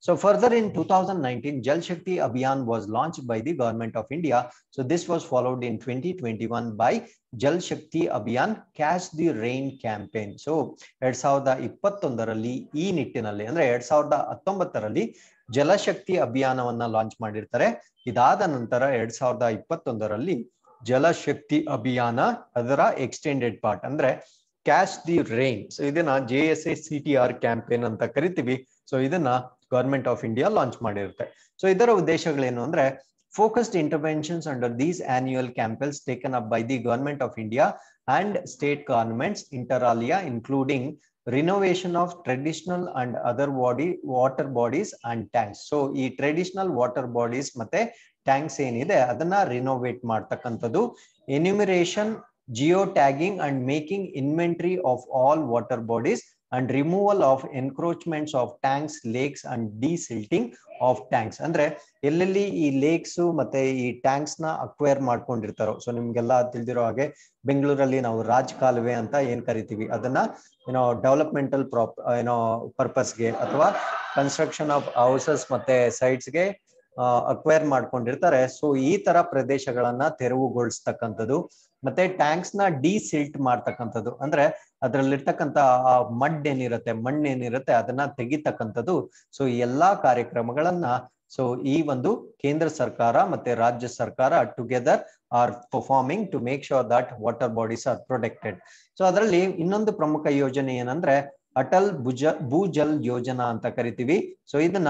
So further in 2019, Jal Shakti Abhiyan was launched by the government of India. So this was followed in 2021 by Jal Shakti Abhiyan Catch the Rain campaign. So ಎರಡ್ ಸಾವಿರದ ಇಪ್ಪತ್ತೊಂದರಲ್ಲಿ ಈ ನಿಟ್ಟಿನಲ್ಲಿ ಅಂದ್ರೆ ಎರಡ್ ಸಾವಿರದ ಹತ್ತೊಂಬತ್ತರಲ್ಲಿ ಜಲಶಕ್ತಿ ಅಭಿಯಾನವನ್ನ ಲಾಂಚ್ ಮಾಡಿರ್ತಾರೆ ಇದಾದ ನಂತರ ಎರಡ್ ಸಾವಿರದ ಇಪ್ಪತ್ತೊಂದರಲ್ಲಿ ಜಲಶಕ್ತಿ ಅಭಿಯಾನ ಅದರ ಎಕ್ಸ್ಟೆಂಡೆಡ್ ಪಾರ್ಟ್ ಅಂದ್ರೆ ಕ್ಯಾಶ್ ದಿ ರೈನ್ ಸೊ ಇದನ್ನ J S A C T R campaign ಅಂತ ಕರಿತೀವಿ ಸೊ ಇದನ್ನ ಗವರ್ಮೆಂಟ್ ಆಫ್ ಇಂಡಿಯಾ ಲಾಂಚ್ ಮಾಡಿರುತ್ತೆ ಸೊ ಇದರ ಉದ್ದೇಶಗಳೇನು ಅಂದ್ರೆ focused interventions under these annual campaigns taken up by the government of India and state governments inter alia including renovation of traditional and other body water bodies and tanks so ಈ traditional water bodies ಮತ್ತೆ tanks ಏನಿದೆ ಅದನ್ನ renovate ಮಾಡ್ತಕ್ಕಂಥದ್ದು enumeration geo tagging and making inventory of all water bodies and removal of encroachments of tanks lakes and desilting of tanks ಅಂದ್ರೆ ಎಲ್ಲೆಲ್ಲಿ ಈ lakes ಮತ್ತೆ ಈ ಟ್ಯಾಂಕ್ಸ್ ನ ಅಕ್ವೈರ್ ಮಾಡ್ಕೊಂಡಿರ್ತಾರೋ ಸೊ ನಿಮ್ಗೆಲ್ಲ ತಿಳಿದಿರೋ ಹಾಗೆ ಬೆಂಗಳೂರಲ್ಲಿ ನಾವು ರಾಜ್ ಕಾಲುವೆ ಅಂತ ಏನ್ ಕರಿತೀವಿ ಅದನ್ನ ಏನೋ ಡೆವಲಪ್ಮೆಂಟಲ್ ಪ್ರಾಪ್ ಏನೋ ಪರ್ಪಸ್ಗೆ ಅಥವಾ ಕನ್ಸ್ಟ್ರಕ್ಷನ್ ಆಫ್ ಹೌಸಸ್ ಮತ್ತೆ ಸೈಟ್ಸ್ಗೆ ಅಕ್ವೈರ್ ಮಾಡ್ಕೊಂಡಿರ್ತಾರೆ ಸೊ ಈ ತರ ಪ್ರದೇಶಗಳನ್ನ ತೆರವುಗೊಳಿಸ್ತಕ್ಕಂಥದ್ದು ಮತ್ತೆ ಟ್ಯಾಂಕ್ಸ್ ನ ಡಿಸಿಲ್ಟ್ ಮಾಡ್ತಕ್ಕಂಥದ್ದು ಅಂದ್ರೆ ಅದ್ರಲ್ಲಿರ್ತಕ್ಕಂಥ ಮಡ್ ಏನಿರುತ್ತೆ ಮಣ್ಣು ಏನಿರುತ್ತೆ ಅದನ್ನ ತೆಗಿತಕ್ಕಂಥದ್ದು ಸೊ ಈ ಎಲ್ಲಾ ಕಾರ್ಯಕ್ರಮಗಳನ್ನ ಸೊ ಈ ಒಂದು ಕೇಂದ್ರ ಸರ್ಕಾರ ಮತ್ತೆ ರಾಜ್ಯ ಸರ್ಕಾರ together are performing to make sure that water bodies are protected so ಅದರಲ್ಲಿ ಇನ್ನೊಂದು ಪ್ರಮುಖ ಯೋಜನೆ ಏನಂದ್ರೆ ಅಟಲ್ ಭುಜ ಭೂಜಲ್ ಯೋಜನಾ ಅಂತ ಕರಿತೀವಿ ಸೊ ಇದನ್ನ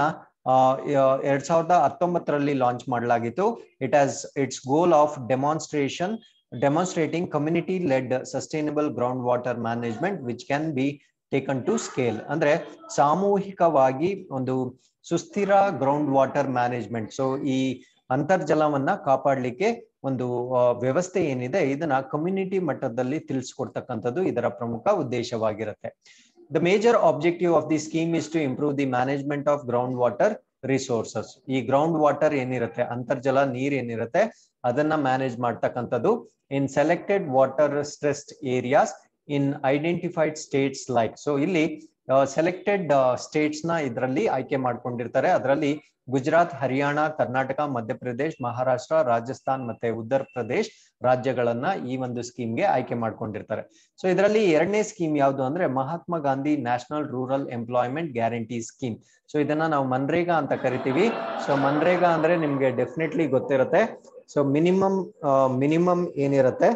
ಎರಡ್ ಸಾವಿರದ ಹತ್ತೊಂಬತ್ತರಲ್ಲಿ ಲಾಂಚ್ ಮಾಡಲಾಗಿತ್ತು it as its goal of demonstration demonstrating community led sustainable ground water management which can be taken to scale ಅಂದ್ರೆ ಸಾಮೂಹಿಕವಾಗಿ ಒಂದು ಸುಸ್ಥಿರ ಗ್ರೌಂಡ್ ವಾಟರ್ ಮ್ಯಾನೇಜ್ಮೆಂಟ್ ಸೊ ಈ ಅಂತರ್ಜಲವನ್ನ ಕಾಪಾಡಲಿಕ್ಕೆ ಒಂದು ವ್ಯವಸ್ಥೆ ಏನಿದೆ ಇದನ್ನ ಕಮ್ಯುನಿಟಿ ಮಟ್ಟದಲ್ಲಿ ತಿಳಿಸ್ಕೊಡ್ತಕ್ಕಂಥದ್ದು ಇದರ ಪ್ರಮುಖ ಉದ್ದೇಶವಾಗಿರುತ್ತೆ the major objective of the scheme is to improve the management of ground water resources ಈ ಗ್ರೌಂಡ್ ವಾಟರ್ ಏನಿರುತ್ತೆ ಅಂತರ್ಜಲ ನೀರ್ ಏನಿರುತ್ತೆ ಅದನ್ನ ಮ್ಯಾನೇಜ್ ಮಾಡ್ತಕ್ಕಂಥದ್ದು in selected water stressed areas in identified states like so ಇಲ್ಲಿ ಸೆಲೆಕ್ಟೆಡ್ ಸ್ಟೇಟ್ಸ್ ನ ಇದರಲ್ಲಿ ಆಯ್ಕೆ ಮಾಡ್ಕೊಂಡಿರ್ತಾರೆ ಅದರಲ್ಲಿ ಗುಜರಾತ್ ಹರಿಯಾಣ ಕರ್ನಾಟಕ ಮಧ್ಯಪ್ರದೇಶ್ ಮಹಾರಾಷ್ಟ್ರ ರಾಜಸ್ಥಾನ್ ಮತ್ತೆ ಉತ್ತರ ಪ್ರದೇಶ್ ರಾಜ್ಯಗಳನ್ನ ಈ ಒಂದು ಸ್ಕೀಮ್ಗೆ ಆಯ್ಕೆ ಮಾಡ್ಕೊಂಡಿರ್ತಾರೆ ಸೊ ಇದರಲ್ಲಿ ಎರಡನೇ ಸ್ಕೀಮ್ ಯಾವುದು ಅಂದ್ರೆ Mahatma Gandhi national rural employment guarantee scheme so ಇದನ್ನ ನಾವು ಮನ್ರೇಗಾ ಅಂತ ಕರಿತೀವಿ ಸೊ ಮನ್ರೇಗಾ ಅಂದ್ರೆ ನಿಮ್ಗೆ ಡೆಫಿನೆಟ್ಲಿ ಗೊತ್ತಿರುತ್ತೆ ಸೊ ಮಿನಿಮಮ್ ಮಿನಿಮಮ್ ಏನಿರುತ್ತೆ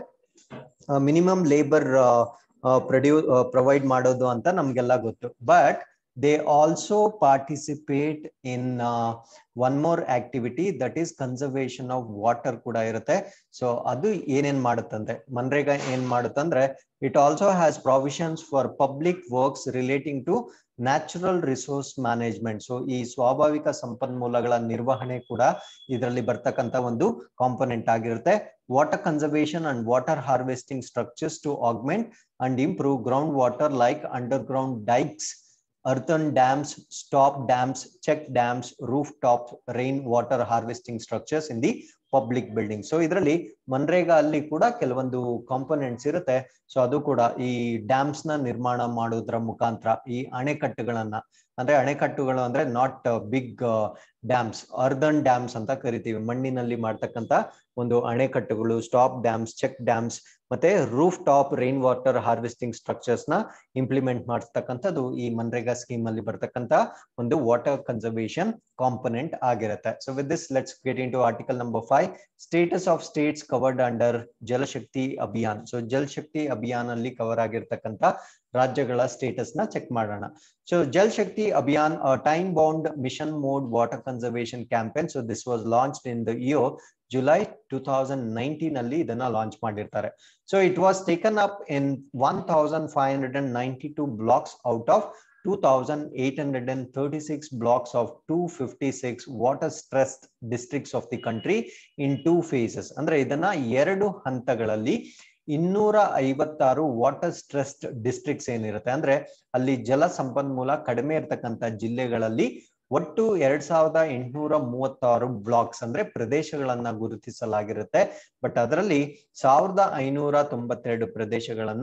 ಮಿನಿಮಮ್ ಲೇಬರ್ ಪ್ರೊಡ್ಯೂ ಪ್ರೊವೈಡ್ ಮಾಡೋದು ಅಂತ ನಮ್ಗೆಲ್ಲ ಗೊತ್ತು but they also participate in uh, one more activity that is conservation of water ಕೂಡ ಇರುತ್ತೆ ಸೊ ಅದು ಏನೇನ್ ಮಾಡುತ್ತಂದ್ರೆ ಮನ್ರೇಗಾ ಏನ್ ಮಾಡುತ್ತಂದ್ರೆ it also has provisions for public works relating to natural resource management so ಈ ಸ್ವಾಭಾವಿಕ ಸಂಪನ್ಮೂಲಗಳ ನಿರ್ವಹಣೆ ಕೂಡ ಇದರಲ್ಲಿ ಬರ್ತಕ್ಕಂಥ ಒಂದು ಕಾಂಪೊನೆಂಟ್ ಆಗಿರುತ್ತೆ water conservation and water harvesting structures to augment and improve ground water like underground dykes earthen dams, stop dams, check dams, rooftop rainwater harvesting structures in the public building so ಇದರಲ್ಲಿ ಮನ್ರೇಗಾ ಅಲ್ಲಿ ಕೂಡ ಕೆಲವೊಂದು components ಇರುತ್ತೆ so ಅದು ಕೂಡ ಈ dams ನ ನಿರ್ಮಾಣ ಮಾಡೋದ್ರ ಮುಖಾಂತರ ಈ ಅಣೆಕಟ್ಟುಗಳನ್ನ ಅಂದ್ರೆ ಅಣೆಕಟ್ಟುಗಳು ಅಂದ್ರೆ not big dams earthen dams ಅಂತ ಕರಿತೀವಿ ಮಣ್ಣಿನಲ್ಲಿ ಮಾಡ್ತಕ್ಕಂತ ಒಂದು ಅಣೆಕಟ್ಟುಗಳು ಸ್ಟಾಪ್ ಡ್ಯಾಮ್ಸ್ ಚೆಕ್ ಡ್ಯಾಮ್ಸ್ ಮತ್ತೆ rooftop rain water harvesting structures ನ ಇಂಪ್ಲಿಮೆಂಟ್ ಮಾಡ್ತಕ್ಕಂಥದ್ದು ಈ ಮನ್ರೇಗಾ ಸ್ಕೀಮ್ ಅಲ್ಲಿ ಬರ್ತಕ್ಕಂತ ಒಂದು ವಾಟರ್ ಕನ್ಸರ್ವೇಷನ್ ಕಾಂಪೊನೆಂಟ್ ಆಗಿರುತ್ತೆ so with this let's get in to article number five status of states covered under Jal Shakti Abhiyan so Jal Shakti Abhiyan ಅಲ್ಲಿ cover ಆಗಿರ್ತಕ್ಕಂಥ ರಾಜ್ಯಗಳ ಸ್ಟೇಟಸ್ ನ ಚೆಕ್ ಮಾಡೋಣ so Jal Shakti Abhiyan time bound mission mode water conservation campaign so this was launch in the year July two thousand nineteen ಅಲ್ಲಿ ಇದನ್ನ launch ಮಾಡಿರ್ತಾರೆ so it was taken up in one thousand five hundred and ninety two blocks out of 2,836 blocks of 256 water stressed districts of the country in two phases. ಅಂದ್ರೆ ಇದನ್ನ ಎರಡು ಹಂತಗಳಲ್ಲಿ ಇನ್ನೂರ ಐವತ್ತಾರು water stressed districts ಏನಿರುತ್ತೆ ಅಂದ್ರೆ ಅಲ್ಲಿ ಜಲ ಸಂಪನ್ಮೂಲ ಕಡಿಮೆ ಇರತಕ್ಕಂತ ಜಿಲ್ಲೆಗಳಲ್ಲಿ ಒಟ್ಟು ಎರಡ್ ಸಾವಿರದ ಎಂಟುನೂರ ಮೂವತ್ತಾರು ಬ್ಲಾಕ್ಸ್ ಅಂದ್ರೆ ಪ್ರದೇಶಗಳನ್ನ ಗುರುತಿಸಲಾಗಿರುತ್ತೆ ಬಟ್ ಅದರಲ್ಲಿ ಸಾವಿರದ ಐನೂರ ತೊಂಬತ್ತೆರಡು ಪ್ರದೇಶಗಳನ್ನ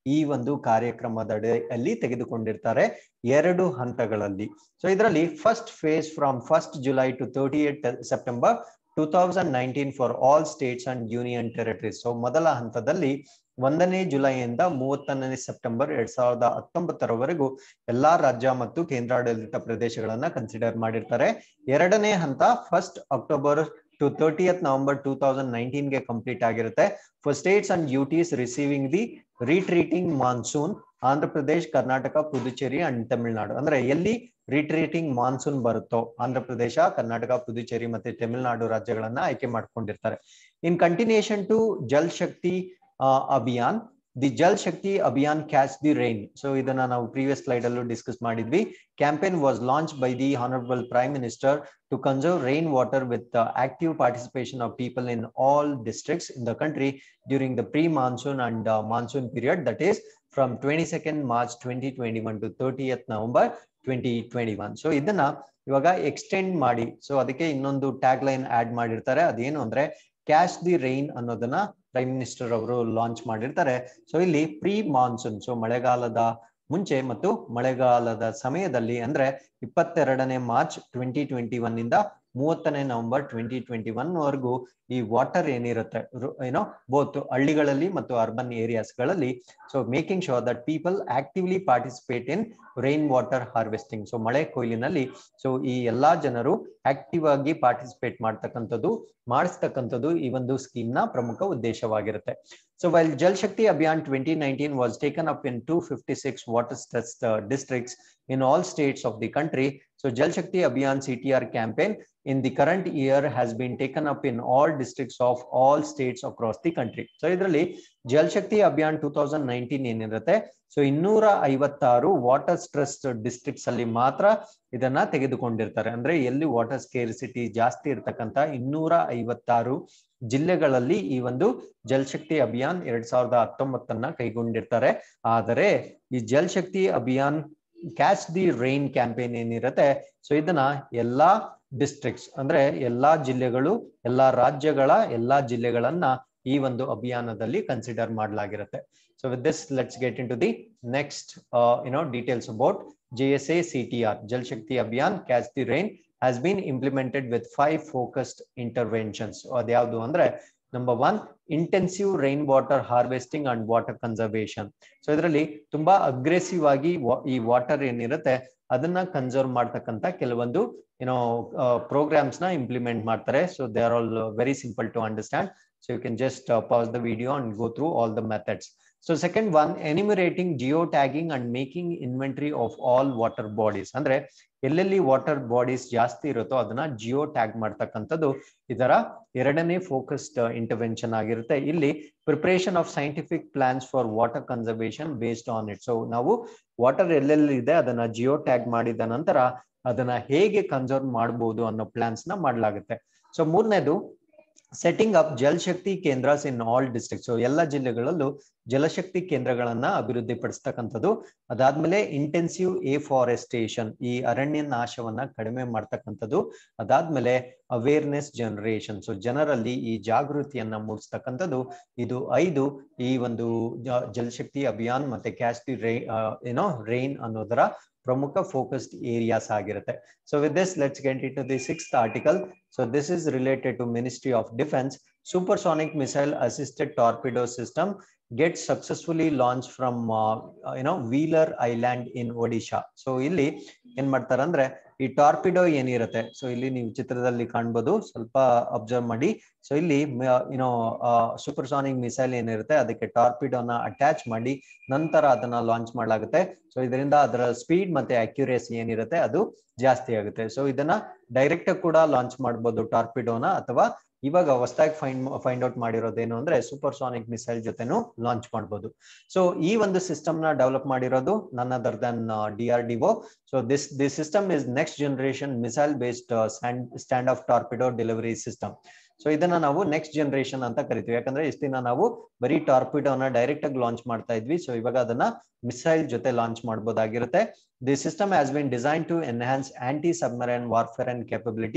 ಈ ಒಂದು ಕಾರ್ಯಕ್ರಮದ ಅಡಿಯಲ್ಲಿ ತೆಗೆದುಕೊಂಡಿರ್ತಾರೆ ಎರಡು ಹಂತಗಳಲ್ಲಿ ಸೊ ಇದರಲ್ಲಿ first phase from first July to thirtieth September two thousand nineteen for all states and union territories so ಮೊದಲ ಹಂತದಲ್ಲಿ ಒಂದನೇ ಜುಲೈಯಿಂದ ಮೂವತ್ತನೇ ಸೆಪ್ಟೆಂಬರ್ ಎರಡ್ ಸಾವಿರದ ಹತ್ತೊಂಬತ್ತರವರೆಗೂ ಎಲ್ಲಾ ರಾಜ್ಯ ಮತ್ತು ಕೇಂದ್ರಾಡಳಿತ ಪ್ರದೇಶಗಳನ್ನ ಕನ್ಸಿಡರ್ ಮಾಡಿರ್ತಾರೆ ಎರಡನೇ ಹಂತ first October to thirtieth November two thousand ನೈನ್ಟೀನ್ಗೆ ಕಂಪ್ಲೀಟ್ ಆಗಿರುತ್ತೆ for states and UTs receiving the retreating monsoon Andhra Pradesh Karnataka Puducherry and Tamil Nadu ಅಂದ್ರೆ ಎಲ್ಲಿ ರಿಟ್ರೀಟಿಂಗ್ ಮಾನ್ಸೂನ್ ಬರುತ್ತೋ ಆಂಧ್ರ ಪ್ರದೇಶ ಕರ್ನಾಟಕ ಪುದುಚೇರಿ ಮತ್ತೆ ತಮಿಳುನಾಡು ರಾಜ್ಯಗಳನ್ನ ಆಯ್ಕೆ ಮಾಡ್ಕೊಂಡಿರ್ತಾರೆ in continuation to Jal Shakti Abhiyan the Jal Shakti Abhiyan catch the rain so ಇದನ್ನ ನಾವು ಪ್ರೀವಿಯಸ್ ಸ್ಲೈಡ್ ಅಲ್ಲೂ ಡಿಸ್ಕಸ್ ಮಾಡಿದ್ವಿ campaign was launch by the honourable prime minister to conserve rain water with active participation of people in all districts in the country during the pre monsoon and monsoon period that is from twenty second March twenty twenty one to thirtieth November twenty twenty one so ಇದನ್ನ ಇವಾಗ extend ಮಾಡಿ so ಅದಕ್ಕೆ ಇನ್ನೊಂದು tag line add ಮಾಡಿರ್ತಾರೆ ಅದೇನು ಅಂದ್ರೆ catch the rain ಅನ್ನೋದನ್ನ prime minister ಅವರು ಲಾಂಚ್ ಮಾಡಿರ್ತಾರೆ ಸೊ ಇಲ್ಲಿ ಪ್ರೀ ಮಾನ್ಸೂನ್ ಸೊ ಮಳೆಗಾಲದ ಮುಂಚೆ ಮತ್ತು ಮಳೆಗಾಲದ ಸಮಯದಲ್ಲಿ ಅಂದ್ರೆ ಇಪ್ಪತ್ತೆರಡನೇ ಮಾರ್ಚ್ ಟ್ವೆಂಟಿ ಟ್ವೆಂಟಿ ಒನ್ ಇಂದ ಮೂವತ್ತನೇ ನವೆಂಬರ್ ಟ್ವೆಂಟಿ ಟ್ವೆಂಟಿ ಒನ್ ವರೆಗೂ ಈ ವಾಟರ್ ಏನಿರುತ್ತೆ ಏನೋ ಬೋತ್ ಹಳ್ಳಿಗಳಲ್ಲಿ ಮತ್ತು ಅರ್ಬನ್ ಏರಿಯಾಸ್ ಗಳಲ್ಲಿ so making sure that people actively participate in rain water harvesting so ಮಳೆ ಕೊಯ್ಲಿನಲ್ಲಿ ಸೊ ಈ ಎಲ್ಲಾ ಜನರು ಆಕ್ಟಿವ್ ಆಗಿ ಪಾರ್ಟಿಸಿಪೇಟ್ ಮಾಡ್ತಕ್ಕಂಥದ್ದು ಮಾಡಿಸ್ತಕ್ಕಂಥದ್ದು ಈ ಒಂದು ಸ್ಕೀಮ್ ನ ಪ್ರಮುಖ ಉದ್ದೇಶವಾಗಿರುತ್ತೆ so while Jal Shakti Abhiyan twenty nineteen was taken up in two fifty six water stress districts in all states of the country. So Jal Shakti Abhiyan CTR campaign in the current year has been taken up in all districts of all states across the country. So ಇದರಲ್ಲಿ Jal Shakti Abhiyan two thousand nineteen ಏನಿರುತ್ತೆ so ಇನ್ನೂರ ಐವತ್ತಾರು water stress districts ಅಲ್ಲಿ ಮಾತ್ರ ಇದನ್ನ ತೆಗೆದುಕೊಂಡಿರ್ತಾರೆ ಅಂದ್ರೆ ಎಲ್ಲಿ water ಸ್ಕೇರಿಸಿಟಿ ಜಾಸ್ತಿ ಇರ್ತಕ್ಕಂತ ಇನ್ನೂರ ಐವತ್ತಾರು ಜಿಲ್ಲೆಗಳಲ್ಲಿ ಈ ಒಂದು ಜಲ್ ಶಕ್ತಿ ಅಭಿಯಾನ್ ಎರಡ್ ಸಾವಿರದ ಹತ್ತೊಂಬತ್ತನ್ನ ಕೈಗೊಂಡಿರ್ತಾರೆ ಆದರೆ ಈ Jal Shakti Abhiyan catch the rain campaign ಏನಿರುತ್ತೆ ಸೊ ಇದನ್ನ ಎಲ್ಲಾ ಡಿಸ್ಟ್ರಿಕ್ಟ್ಸ್ ಅಂದ್ರೆ ಎಲ್ಲಾ ಜಿಲ್ಲೆಗಳು ಎಲ್ಲಾ ರಾಜ್ಯಗಳ ಎಲ್ಲಾ ಜಿಲ್ಲೆಗಳನ್ನ ಈ ಒಂದು ಅಭಿಯಾನದಲ್ಲಿ ಕನ್ಸಿಡರ್ ಮಾಡಲಾಗಿರುತ್ತೆ so with this let's get in to the next you know details about J S A C T R Jal Shakti Abhiyan catch the rain has been implemented with five focused interventions ಅದ್ಯಾವುದು ಅಂದ್ರೆ number one intensive rain water harvesting and water conservation so ಇದರಲ್ಲಿ ತುಂಬಾ aggressive ಆಗಿ ಈ water ಏನಿರುತ್ತೆ ಅದನ್ನ conserve ಮಾಡ್ತಕ್ಕಂತ ಕೆಲವೊಂದು ಏನೋ ಪ್ರೋಗ್ರಾಮ್ಸ್ ನ ಇಂಪ್ಲಿಮೆಂಟ್ ಮಾಡ್ತಾರೆ so they are all very simple to understand so you can just pass the video and go through all the methods so second one enumerating geo tagging and making inventory of all water bodies ಅಂದ್ರೆ ಎಲ್ಲೆಲ್ಲಿ water bodies ಜಾಸ್ತಿ ಇರುತ್ತೋ ಅದನ್ನ geo tag ಮಾಡ್ತಕ್ಕಂಥದ್ದು ಇದರ ಎರಡನೇ focused intervention ಆಗಿರುತ್ತೆ ಇಲ್ಲಿ preparation of scientific plans for water conservation based on it so ನಾವು ವಾಟರ್ ಎಲ್ಲೆಲ್ಲಿ ಇದೆ ಅದನ್ನ ಜಿಯೋ ಟ್ಯಾಗ್ ಮಾಡಿದ ನಂತರ ಅದನ್ನ ಹೇಗೆ ಕನ್ಸರ್ವ್ ಮಾಡಬಹುದು ಅನ್ನೋ ಪ್ಲಾನ್ಸ್ ನ ಮಾಡಲಾಗುತ್ತೆ ಸೊ ಮೂರನೇದು setting up Jal Shakti Kendras in all district so ಎಲ್ಲ ಜಿಲ್ಲೆಗಳಲ್ಲೂ ಜಲಶಕ್ತಿ ಕೇಂದ್ರಗಳನ್ನ ಅಭಿವೃದ್ಧಿ ಪಡಿಸ್ತಕ್ಕಂಥದ್ದು ಅದಾದ್ಮೇಲೆ ಇಂಟೆನ್ಸಿವ್ ಎ ಫಾರೆಸ್ಟೇಷನ್ ಈ ಅರಣ್ಯ ನಾಶವನ್ನ ಕಡಿಮೆ ಮಾಡ್ತಕ್ಕಂಥದ್ದು ಅದಾದ್ಮೇಲೆ ಅವೇರ್ನೆಸ್ ಜನರೇಷನ್ ಸೊ ಜನರಲ್ಲಿ ಈ ಜಾಗೃತಿಯನ್ನ ಮೂಡಿಸ್ತಕ್ಕಂಥದ್ದು ಇದು ಐದು ಈ ಒಂದು ಜಲಶಕ್ತಿ ಅಭಿಯಾನ್ ಮತ್ತೆ ಕ್ಯಾಚ್ ದಿ ರೈ ಏನೋ ರೈನ್ ಅನ್ನೋದರ ಪ್ರಮುಖ ಫೋಕಸ್ಡ್ ಏರಿಯಾಸ್ ಆಗಿರುತ್ತೆ so with this let's get it to the sixth article so this is related to ministry of defence supersonic missile assisted torpedo system get successfully launch from you know Wheeler Island in Odisha so ಇಲ್ಲಿ ಏನ್ ಮಾಡ್ತಾರೆ ಅಂದ್ರೆ ಈ ಟಾರ್ಪಿಡೋ ಏನಿರುತ್ತೆ so ಇಲ್ಲಿ ನೀವು ಚಿತ್ರದಲ್ಲಿ ಕಾಣ್ಬೋದು ಸ್ವಲ್ಪ ಅಬ್ಸರ್ವ್ ಮಾಡಿ ಸೊ ಇಲ್ಲಿ ಯುನೋ ಸೂಪರ್ಸಾನಿಕ್ ಮಿಸೈಲ್ ಏನಿರುತ್ತೆ ಅದಕ್ಕೆ ಟಾರ್ಪಿಡೋನ ಅಟ್ಯಾಚ್ ಮಾಡಿ ನಂತರ ಅದನ್ನ ಲಾಂಚ್ ಮಾಡಲಾಗುತ್ತೆ ಸೊ ಇದರಿಂದ ಅದರ ಸ್ಪೀಡ್ ಮತ್ತೆ ಅಕ್ಯುರೇಸಿ ಏನಿರುತ್ತೆ ಅದು ಜಾಸ್ತಿ ಆಗುತ್ತೆ ಸೊ ಇದನ್ನ ಡೈರೆಕ್ಟ್ ಕೂಡ ಲಾಂಚ್ ಮಾಡ್ಬೋದು ಟಾರ್ಪಿಡೋನ ಅಥವಾ ಇವಾಗ ಹೊಸದಾಗಿ ಫೈಂಡ್ ಫೈಂಡ್ ಔಟ್ ಮಾಡಿರೋದೇನು ಅಂದ್ರೆ ಸೂಪರ್ಸಾನಿಕ್ ಮಿಸೈಲ್ ಜೊತೆನೂ ಲಾಂಚ್ ಮಾಡ್ಬೋದು ಸೊ ಈ ಒಂದು ಸಿಸ್ಟಮ್ ನ ಡೆವಲಪ್ ಮಾಡಿರೋದು none other than D R D O so this this system is next generation missile based stand off torpedo delivery system so ಇದನ್ನ ನಾವು ನೆಕ್ಸ್ಟ್ ಜನರೇಷನ್ ಅಂತ ಕರಿತೀವಿ ಯಾಕಂದ್ರೆ ಇಷ್ಟ ದಿನ ನಾವು ಬರೀ ಟಾರ್ಪಿಡೋನ ಡೈರೆಕ್ಟ್ ಆಗಿ ಲಾಂಚ್ ಮಾಡ್ತಾ ಇದ್ವಿ ಸೊ ಇವಾಗ ಅದನ್ನ ಮಿಸೈಲ್ ಜೊತೆ ಲಾಂಚ್ ಮಾಡಬಹುದಾಗಿರುತ್ತೆ the system has been design to enhance anti submarine warfare and capability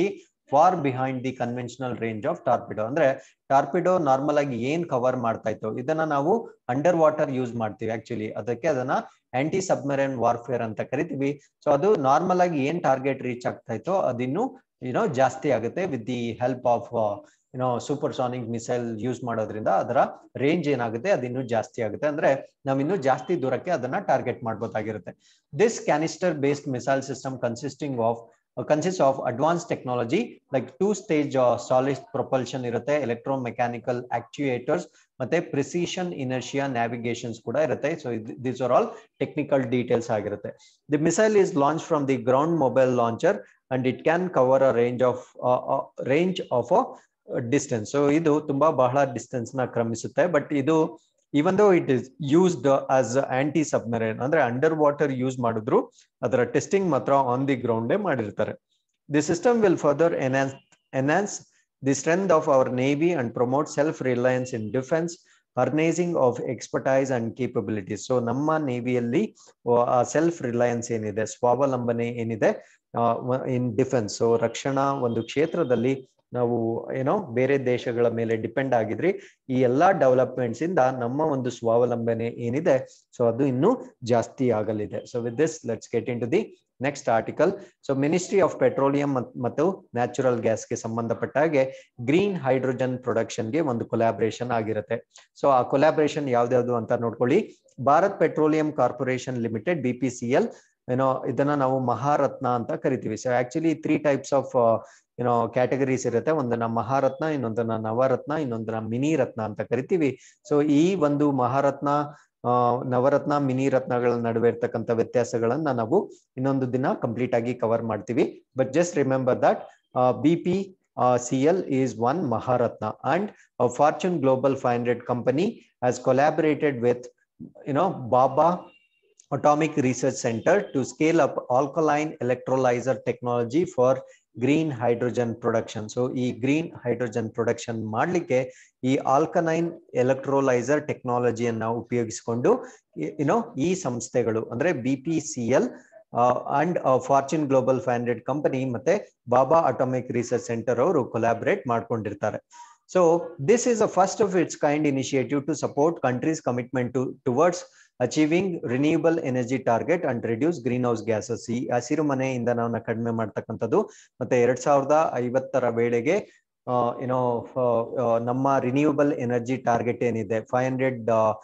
for behind the conventional range of torpedo ಅಂದ್ರೆ ಟಾರ್ಪಿಡೋ ನಾರ್ಮಲ್ ಆಗಿ ಏನ್ ಕವರ್ ಮಾಡ್ತಾ ಇತ್ತು ಇದನ್ನ ನಾವು ಅಂಡರ್ ವಾಟರ್ ಯೂಸ್ ಮಾಡ್ತೀವಿ ಆಕ್ಚುಲಿ ಅದಕ್ಕೆ ಅದನ್ನ ಆಂಟಿ ಸಬ್ಮರೈನ್ ವಾರ್ಫೇರ್ ಅಂತ ಕರಿತೀವಿ ಸೊ ಅದು ನಾರ್ಮಲ್ ಆಗಿ ಏನ್ ಟಾರ್ಗೆಟ್ ರೀಚ್ ಆಗ್ತಾ ಇತ್ತು ಅದಿನ್ನು ಯುನೋ ಜಾಸ್ತಿ ಆಗುತ್ತೆ with the help of you know super sonic missile use ಮಾಡೋದ್ರಿಂದ ಅದರ ರೇಂಜ್ ಏನಾಗುತ್ತೆ ಅದಿನ್ನೂ ಜಾಸ್ತಿ ಆಗುತ್ತೆ ಅಂದ್ರೆ ನಾವ್ ಇನ್ನು ಜಾಸ್ತಿ ದೂರಕ್ಕೆ ಅದನ್ನ ಟಾರ್ಗೆಟ್ ಮಾಡ್ಬೋದಾಗಿರುತ್ತೆ this canister based missile system consisting of consist of advance technology like two stage solid propulsion ಇರುತ್ತೆ ಎಲೆಕ್ಟ್ರೋ ಮೆಕ್ಯಾನಿಕಲ್ ಆಕ್ಚುಯೇಟರ್ಸ್ ಮತ್ತೆ ಪ್ರಿಸಿಷನ್ ಇನರ್ಷಿಯಾ ನ್ಯಾವಿಗೇಷನ್ಸ್ ಕೂಡ ಇರುತ್ತೆ so this are all technical details ಆಗಿರುತ್ತೆ the missile is launch from the ground mobile launcher and it can cover a range of range of a distance so ಇದು ತುಂಬಾ ಬಹಳ distance ನ ಕ್ರಮಿಸುತ್ತೆ but ಇದು even though it is used as anti submarine ಅಂದ್ರೆ under water use ಮಾಡಿದ್ರು ಅದರ testing ಮಾತ್ರ on the ground ಮಾಡಿರ್ತಾರೆ the system will further enhance enhance the strength of our navy and promote self reliance in defence harnessing of expertise and capabilities so ನಮ್ಮ ನೇವಿಯಲ್ಲಿ self Reliance ಏನಿದೆ ಸ್ವಾವಲಂಬನೆ ಏನಿದೆ in defence so ರಕ್ಷಣಾ ಒಂದು ಕ್ಷೇತ್ರದಲ್ಲಿ ನಾವು ಏನೋ ಬೇರೆ ದೇಶಗಳ ಮೇಲೆ ಡಿಪೆಂಡ್ ಆಗಿದ್ರಿ ಈ ಎಲ್ಲಾ ಡೆವಲಪ್ಮೆಂಟ್ಸ್ ಇಂದ ನಮ್ಮ ಒಂದು ಸ್ವಾವಲಂಬನೆ ಏನಿದೆ ಸೊ ಅದು ಇನ್ನೂ ಜಾಸ್ತಿ ಆಗಲಿದೆ so with this let's get in to the next article so ministry of petroleum ಮತ್ತು ನ್ಯಾಚುರಲ್ ಗ್ಯಾಸ್ಗೆ ಸಂಬಂಧಪಟ್ಟ ಹಾಗೆ ಗ್ರೀನ್ ಹೈಡ್ರೋಜನ್ ಪ್ರೊಡಕ್ಷನ್ಗೆ ಒಂದು ಕೊಲಾಬ್ರೇಷನ್ ಆಗಿರುತ್ತೆ ಸೊ ಆ ಕೊಲಾಬ್ರೇಷನ್ ಯಾವ್ದ್ಯಾವ್ದು ಅಂತ ನೋಡ್ಕೊಳ್ಳಿ Bharat petroleum corporation limited B P C L ಏನೋ ಇದನ್ನ ನಾವು ಮಹಾರತ್ನ ಅಂತ ಕರಿತೀವಿ so actually three types of ಏನೋ ಕ್ಯಾಟಗರೀಸ್ ಇರುತ್ತೆ ಒಂದನ್ನ ಮಹಾರತ್ನ ಇನ್ನೊಂದನ್ನ ನವರತ್ನ ಇನ್ನೊಂದನ್ನ ಮಿನಿ ರತ್ನ ಅಂತ ಕರಿತೀವಿ ಸೊ ಈ ಒಂದು ಮಹಾರತ್ನ ನವರತ್ನ ಮಿನಿ ರತ್ನಗಳ ನಡುವೆ ಇರ್ತಕ್ಕಂಥ ವ್ಯತ್ಯಾಸಗಳನ್ನ ನಾವು ಇನ್ನೊಂದು ದಿನ ಕಂಪ್ಲೀಟ್ ಆಗಿ ಕವರ್ ಮಾಡ್ತೀವಿ but just remember that B P C L is one Maharatna and Fortune global five hundred company has collaborated with you know Bhabha Atomic Research Center to scale up alkaline electrolyzer technology for green hydrogen production so ಈ green hydrogen production ಮಾಡಲಿಕ್ಕೆ ಈ ಆಲ್ಕನೈನ್ electrolyser ಟೆಕ್ನಾಲಜಿಯನ್ನ ಉಪಯೋಗಿಸಿಕೊಂಡು ಏನೋ ಈ ಸಂಸ್ಥೆಗಳು ಅಂದ್ರೆ B P C L and Fortune global five hundred company ಮತ್ತೆ Bhabha atomic research centre ಅವರು ಕೊಲಾಬರೇಟ್ ಮಾಡ್ಕೊಂಡಿರ್ತಾರೆ so this is a first of its kind initiative to support country's commitment to towards achieving renewable energy target and reduce greenhouse gases ಈ ಹಸಿರು ಮನೆ ಇಂಧನವನ್ನ ಕಡಿಮೆ ಮಾಡ್ತಕ್ಕಂಥದ್ದು ಮತ್ತೆ ಎರಡ್ ಸಾವಿರದ ಐವತ್ತರ ವೇಳೆಗೆ ಏನೋ ನಮ್ಮ ರಿನ್ಯೂಬಲ್ ಎನರ್ಜಿ ಟಾರ್ಗೆಟ್ ಏನಿದೆ five hundred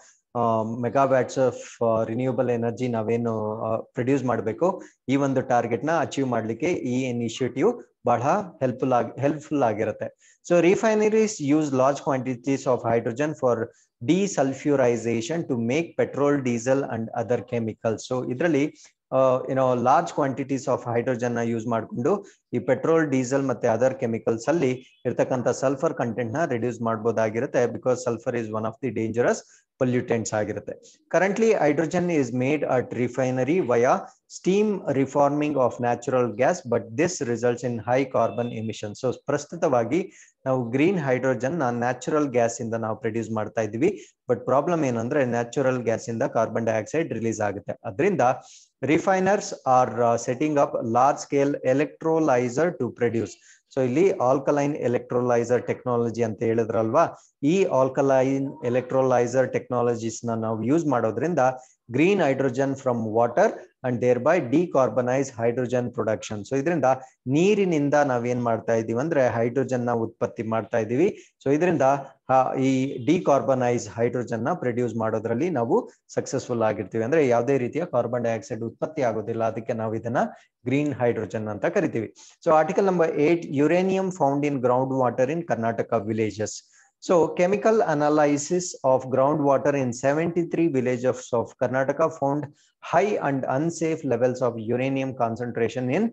megawatts of renewable energy ನಾವೇನು ಪ್ರೊಡ್ಯೂಸ್ ಮಾಡಬೇಕು ಈ ಒಂದು ಟಾರ್ಗೆಟ್ ನ ಅಚೀವ್ ಮಾಡ್ಲಿಕ್ಕೆ ಈ ಇನಿಷಿಯೇಟಿವ್ ಬಹಳ ಹೆಲ್ಪ್ಫುಲ್ ಆಗಿ ಹೆಲ್ಪ್ಫುಲ್ ಆಗಿರುತ್ತೆ so refineries use large quantities of hydrogen for desulphurisation to make petrol diesel and other chemicals so ಇದರಲ್ಲಿ ಏನೋ ಲಾರ್ಜ್ ಕ್ವಾಂಟಿಟೀಸ್ ಆಫ್ ಹೈಡ್ರೋಜನ್ ನ ಯೂಸ್ ಮಾಡಿಕೊಂಡು ಈ ಪೆಟ್ರೋಲ್ ಡೀಸೆಲ್ ಮತ್ತೆ ಅದರ್ ಕೆಮಿಕಲ್ಸ್ ಅಲ್ಲಿ ಇರ್ತಕ್ಕಂಥ ಸಲ್ಫರ್ ಕಂಟೆಂಟ್ ನ ರಿಡ್ಯೂಸ್ ಮಾಡಬಹುದಾಗಿರುತ್ತೆ because sulphur is one of the dangerous pollutants ಆಗಿರುತ್ತೆ currently hydrogen is made at refinery via steam reforming of natural gas but this results in high carbon emission so ಪ್ರಸ್ತುತವಾಗಿ ನಾವು green hydrogen ನ natural gas ಇಂದ ನಾವು produce ಮಾಡ್ತಾ ಇದೀವಿ but problem ಏನಂದ್ರೆ natural gas ಇಂದ ಕಾರ್ಬನ್ ಡೈಆಕ್ಸೈಡ್ ರಿಲೀಸ್ ಆಗುತ್ತೆ ಅದರಿಂದ refiners are setting up large scale electrolyser to produce so ಇಲ್ಲಿ ಆಲ್ಕಲೈನ್ ಎಲೆಕ್ಟ್ರೋಲೈಸರ್ ಟೆಕ್ನಾಲಜಿ ಅಂತ ಹೇಳಿದ್ರಲ್ವಾ ಈ ಆಲ್ಕಲೈನ್ ಎಲೆಕ್ಟ್ರೋಲೈಸರ್ ಟೆಕ್ನಾಲಜೀಸ್ ನ ನಾವು ಯೂಸ್ ಮಾಡೋದ್ರಿಂದ green hydrogen from water and thereby decarbonise hydrogen production so ಇದರಿಂದ ನೀರಿನಿಂದ ನಾವೇನ್ ಮಾಡ್ತಾ ಇದೀವಿ ಅಂದ್ರೆ ಹೈಡ್ರೋಜನ್ ನ ಉತ್ಪತ್ತಿ ಮಾಡ್ತಾ ಇದೀವಿ ಸೊ ಇದರಿಂದ ಈ ಡಿಕಾರ್ಬನೈಸ್ ಹೈಡ್ರೋಜನ್ ನ ಪ್ರೊಡ್ಯೂಸ್ ಮಾಡೋದ್ರಲ್ಲಿ ನಾವು ಸಕ್ಸಸ್ಫುಲ್ ಆಗಿರ್ತೀವಿ ಅಂದ್ರೆ ಯಾವುದೇ ರೀತಿಯ ಕಾರ್ಬನ್ ಡೈಆಕ್ಸೈಡ್ ಉತ್ಪತ್ತಿ ಆಗೋದಿಲ್ಲ ಅದಕ್ಕೆ ನಾವು ಇದನ್ನ ಗ್ರೀನ್ ಹೈಡ್ರೋಜನ್ ಅಂತ ಕರಿತೀವಿ so article number eight uranium found in ground water in Karnataka villages So chemical analysis of groundwater in 73 villages of Karnataka found high and unsafe levels of uranium concentration in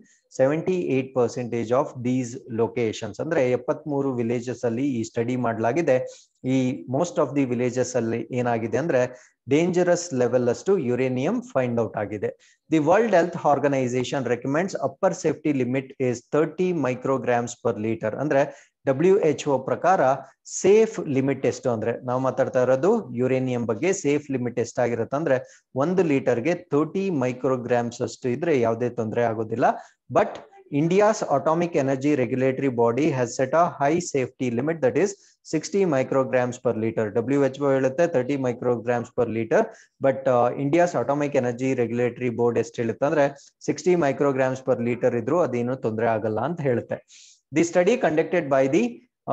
78 percentage of these locations. ಅಂದ್ರೆ ಎಪ್ಪತ್ಮೂರು villages ಅಲ್ಲಿ ಈ study ಮಾಡಲಾಗಿದೆ ಈ most of the villages ಅಲ್ಲಿ ಏನಾಗಿದೆ ಅಂದ್ರೆ dangerous level ಅಷ್ಟು ಯುರೇನಿಯಂ ಫೈಂಡ್ ಔಟ್ ಆಗಿದೆ the World Health Organisation recommends upper safety limit is thirty micrograms per litre ಅಂದ್ರೆ ಡಬ್ಲ್ಯೂ ಎಚ್ ಒ ಪ್ರಕಾರ ಸೇಫ್ ಲಿಮಿಟ್ ಎಷ್ಟು ಅಂದ್ರೆ ನಾವು ಮಾತಾಡ್ತಾ ಇರೋದು ಯುರೇನಿಯಂ ಬಗ್ಗೆ ಸೇಫ್ ಲಿಮಿಟ್ ಎಷ್ಟಾಗಿರುತ್ತೆ ಅಂದ್ರೆ ಒಂದು ಲೀಟರ್ಗೆ ತರ್ಟಿ ಮೈಕ್ರೋಗ್ರಾಮ್ಸ್ ಅಷ್ಟು ಇದ್ರೆ ಯಾವುದೇ ತೊಂದರೆ ಆಗೋದಿಲ್ಲ but India's atomic energy regulatory body has set a high safety limit that is 60 micrograms per liter. WHO ಹೇಳುತ್ತೆ 30 micrograms per liter, but uh, India's atomic energy regulatory board ಎಷ್ಟು ಹೇಳುತ್ತೆ ಅಂದ್ರೆ 60 micrograms per liter ಇದ್ರು ಅದೇನು ತೊಂದರೆ ಆಗಲ್ಲ ಅಂತ ಹೇಳುತ್ತೆ. The study conducted by the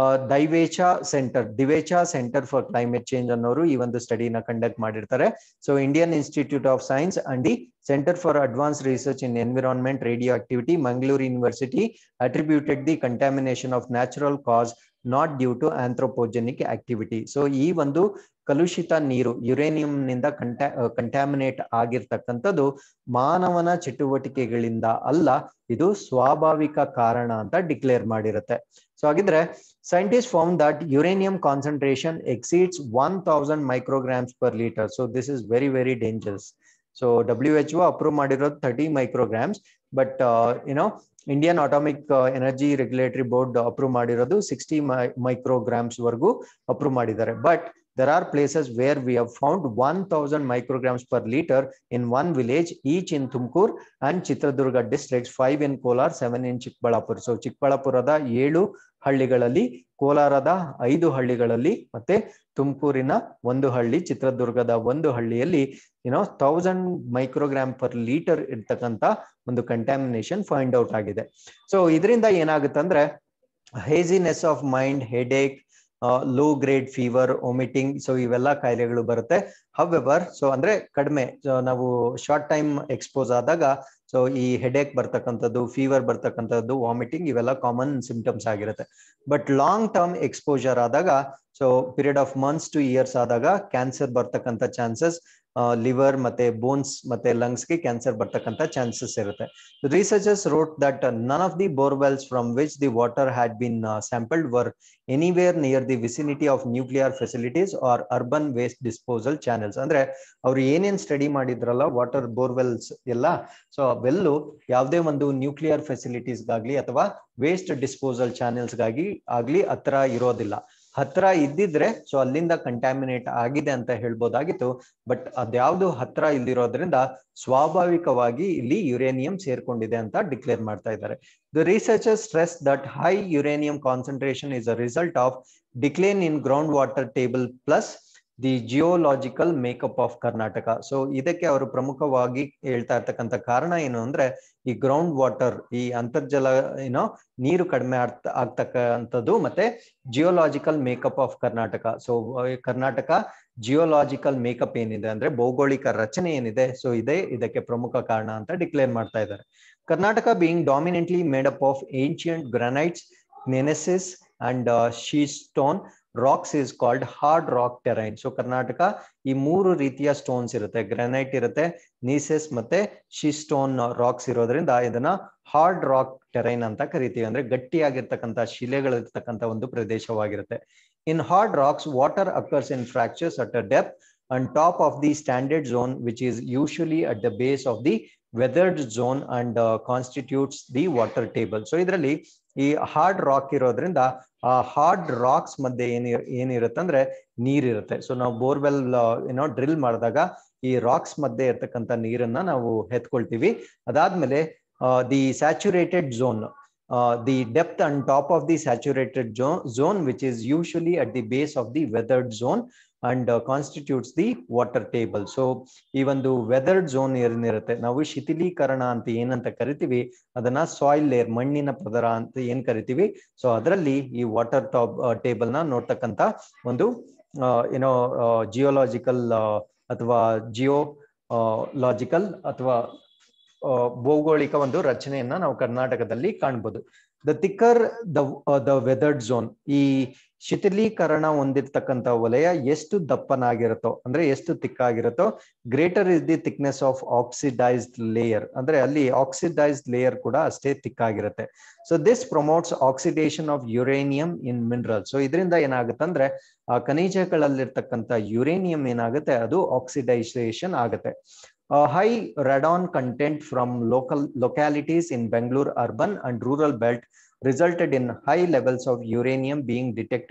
Divecha centre Divecha centre for climate change ಅನ್ನೋರು ಈ ಒಂದು ಸ್ಟಡಿನ ಕಂಡಕ್ಟ್ ಮಾಡಿರ್ತಾರೆ so Indian Institute of Science and the centre for advanced research in environment radioactivity Mangaluru University attributed the contamination of natural cause not due to anthropogenic activity so ಈ ಒಂದು ಕಲುಷಿತ ನೀರು uranium ನಿಂದ ಕಂಟ್ಯಾ ಕಂಟ್ಯಾಮಿನೇಟ್ ಆಗಿರ್ತಕ್ಕಂಥದ್ದು ಮಾನವನ ಚಟುವಟಿಕೆಗಳಿಂದ ಅಲ್ಲ ಇದು ಸ್ವಾಭಾವಿಕ ಕಾರಣ ಅಂತ ಡಿಕ್ಲೇರ್ ಮಾಡಿರುತ್ತೆ ಸೊ ಹಾಗಿದ್ರೆ scientist found that uranium concentration exceeds one thousand micrograms per litre so this is very very dangerous so W H O approve ಮಾಡಿರೋದು thirty micrograms but you know Indian Atomic Energy Regulatory Board approve ಮಾಡಿರೋದು sixty micrograms ವರೆಗೂ approve ಮಾಡಿದ್ದಾರೆ but there are places where we have found 1000 micrograms per liter in one village each in tumkur and chitradurga districts 5 in kolar 7 in Chikkaballapur so ಚಿಕ್ಕಬಳ್ಳಾಪುರದ ಏಳು ಹಳ್ಳಿಗಳಲ್ಲಿ ಕೋಲಾರದ ಐದು ಹಳ್ಳಿಗಳಲ್ಲಿ ಮತ್ತೆ ತುಮಕೂರಿನ ಒಂದು ಹಳ್ಳಿ ಚಿತ್ರದುರ್ಗದ ಒಂದು ಹಳ್ಳಿಯಲ್ಲಿ ಏನೋ ತೌಸಂಡ್ ಮೈಕ್ರೋಗ್ರಾಮ್ ಪರ್ ಲೀಟರ್ ಇರ್ತಕ್ಕಂತ ಒಂದು ಕಂಟ್ಯಾಮಿನೇಷನ್ ಫೈಂಡ್ ಔಟ್ ಆಗಿದೆ ಸೊ ಇದರಿಂದ ಏನಾಗುತ್ತೆ ಅಂದ್ರೆ haziness of mind headache low grade fever vomiting so ಇವೆಲ್ಲ ಕಾಯಿಲೆಗಳು ಬರುತ್ತೆ ಹವೆವರ್ ಸೊ ಅಂದ್ರೆ ಕಡಿಮೆ ನಾವು ಶಾರ್ಟ್ ಟೈಮ್ ಎಕ್ಸ್ಪೋಸ್ ಆದಾಗ ಸೊ ಈ ಹೆಡೇಕ್ ಬರ್ತಕ್ಕಂಥದ್ದು ಫೀವರ್ ಬರ್ತಕ್ಕಂಥದ್ದು ವಾಮಿಟಿಂಗ್ ಇವೆಲ್ಲ ಕಾಮನ್ ಸಿಂಪ್ಟಮ್ಸ್ ಆಗಿರುತ್ತೆ ಬಟ್ ಲಾಂಗ್ ಟರ್ಮ್ ಎಕ್ಸ್ಪೋಜರ್ ಆದಾಗ so period of months to years ಆದಾಗ ಕ್ಯಾನ್ಸರ್ ಬರ್ತಕ್ಕಂಥ ಚಾನ್ಸಸ್ ಲಿವರ್ ಮತ್ತೆ ಬೋನ್ಸ್ ಮತ್ತೆ ಲಂಗ್ಸ್ಗೆ ಕ್ಯಾನ್ಸರ್ ಬರ್ತಕ್ಕಂಥ ಚಾನ್ಸಸ್ ಇರುತ್ತೆ researchers wrote that none of the borewells from which the water had been sampled were anywhere near the vicinity of nuclear facilities or urban waste disposal channels ಅಂದ್ರೆ ಅವ್ರು ಏನೇನ್ study ಮಾಡಿದ್ರಲ್ಲ water borewells ಎಲ್ಲ so ಅವೆಲ್ಲೂ ಯಾವುದೇ ಒಂದು nuclear ಫೆಸಿಲಿಟೀಸ್ಗಾಗ್ಲಿ ಅಥವಾ waste disposal ಚಾನೆಲ್ಸ್ಗಾಗಿ ಆಗ್ಲಿ ಹತ್ರ ಇರೋದಿಲ್ಲ ಹತ್ರ ಇದ್ದಿದ್ರೆ ಸೊ ಅಲ್ಲಿಂದ ಕಂಟ್ಯಾಮಿನೇಟ್ ಆಗಿದೆ ಅಂತ ಹೇಳ್ಬೋದಾಗಿತ್ತು ಬಟ್ ಅದ್ಯಾವ್ದು ಹತ್ರ ಇಲ್ದಿರೋದ್ರಿಂದ ಸ್ವಾಭಾವಿಕವಾಗಿ ಇಲ್ಲಿ ಯುರೇನಿಯಂ ಸೇರ್ಕೊಂಡಿದೆ ಅಂತ ಡಿಕ್ಲೇರ್ ಮಾಡ್ತಾ ಇದ್ದಾರೆ the researchers stress that high uranium concentration is a result of decline in ground water table plus the geological makeup of Karnataka so ಇದಕ್ಕೆ ಅವರು ಪ್ರಮುಖವಾಗಿ ಹೇಳ್ತಾ ಇರ್ತಕ್ಕಂಥ ಕಾರಣ ಏನು ಅಂದ್ರೆ ಈ ಗ್ರೌಂಡ್ ವಾಟರ್ ಈ ಅಂತರ್ಜಲ ಏನೋ ನೀರು ಕಡಿಮೆ ಆಗ್ತ ಆಗ್ತಕ್ಕಂಥದ್ದು ಮತ್ತೆ geological makeup of Karnataka so Karnataka geological makeup ಏನಿದೆ ಅಂದ್ರೆ ಭೌಗೋಳಿಕ ರಚನೆ ಏನಿದೆ ಸೊ ಇದೇ ಇದಕ್ಕೆ ಪ್ರಮುಖ ಕಾರಣ ಅಂತ ಡಿಕ್ಲೇರ್ ಮಾಡ್ತಾ ಇದ್ದಾರೆ Karnataka being dominantly made up of ancient granites gneisses and ಶೀಸ್ಟೋನ್ rocks is called hard rock terrain so Karnataka ಈ ಮೂರು ರೀತಿಯ ಸ್ಟೋನ್ಸ್ ಇರುತ್ತೆ ಗ್ರಾನೈಟ್ ಇರುತ್ತೆ ನೀಸೆಸ್ ಮತ್ತೆ ಶಿಸ್ಟೋನ್ ರಾಕ್ಸ್ ಇರೋದ್ರಿಂದ ಇದನ್ನ ಹಾರ್ಡ್ ರಾಕ್ ಟೆರೈನ್ ಅಂತ ಕರಿತೀವಿ ಅಂದ್ರೆ ಗಟ್ಟಿಯಾಗಿರ್ತಕ್ಕಂಥ ಶಿಲೆಗಳಿರ್ತಕ್ಕಂಥ ಒಂದು ಪ್ರದೇಶವಾಗಿರುತ್ತೆ in hard rocks water occurs in fractures at a depth and top of the standard zone which is usually at the base of the weathered zone and constitutes the water table so ಇದರಲ್ಲಿ ಈ hard rock ಇರೋದ್ರಿಂದ ಆ hard racks ಮಧ್ಯೆ ಏನಿ ಏನಿರುತ್ತೆ ಅಂದ್ರೆ ನೀರಿರುತ್ತೆ ಸೊ ನಾವು ಬೋರ್ವೆಲ್ ಏನೋ ಡ್ರಿಲ್ ಮಾಡಿದಾಗ ಈ ರಾಕ್ಸ್ ಮಧ್ಯೆ ಇರ್ತಕ್ಕಂಥ ನೀರನ್ನ ನಾವು ಎತ್ಕೊಳ್ತೀವಿ ಅದಾದ್ಮೇಲೆ the saturated zone the depth and top of the saturated zone which is usually at the base of the weathered zone and constitutes the water table so ಈ ಒಂದು ವೆದರ್ಡ್ ಝೋನ್ ಏನಿರುತ್ತೆ ನಾವು ಶಿಥಿಲೀಕರಣ ಅಂತ ಏನಂತ ಕರಿತೀವಿ ಅದನ್ನ ಸಾಯಿಲ್ ಲೇಯರ್ ಮಣ್ಣಿನ ಪದರ ಅಂತ ಏನ್ ಕರಿತೀವಿ ಸೊ ಅದರಲ್ಲಿ ಈ ವಾಟರ್ ಟಾಪ್ ಟೇಬಲ್ ನ ನೋಡ್ತಕ್ಕಂತ ಒಂದು ಏನೋ ಜಿಯೋಲಾಜಿಕಲ್ ಅಥವಾ ಜಿಯೋ ಲಾಜಿಕಲ್ ಅಥವಾ ಭೌಗೋಳಿಕ ಒಂದು ರಚನೆಯನ್ನ ನಾವು ಕರ್ನಾಟಕದಲ್ಲಿ ಕಾಣ್ಬೋದು the thicker the the weathered zone ಈ ಶಿಥಿಲೀಕರಣ ಹೊಂದಿರ್ತಕ್ಕಂಥ ವಲಯ ಎಷ್ಟು ದಪ್ಪನಾಗಿರುತ್ತೋ ಅಂದ್ರೆ ಎಷ್ಟು ತಿಕ್ಕಾಗಿರುತ್ತೋ greater is the thickness of oxidised layer ಅಂದ್ರೆ ಅಲ್ಲಿ ಆಕ್ಸಿಡೈಸ್ಡ್ ಲೇಯರ್ ಕೂಡ ಅಷ್ಟೇ ತಿಕ್ಕಾಗಿರುತ್ತೆ so this promotes oxidation of uranium in mineral so ಇದರಿಂದ ಏನಾಗುತ್ತೆ ಅಂದ್ರೆ ಆ ಖನಿಜಗಳಲ್ಲಿರ್ತಕ್ಕಂಥ ಯುರೇನಿಯಂ ಏನಾಗುತ್ತೆ ಅದು ಆಕ್ಸಿಡೈಸೇಷನ್ ಆಗುತ್ತೆ high radon content from local localities in Bangalore urban and rural belt resulted in high levels of uranium being detected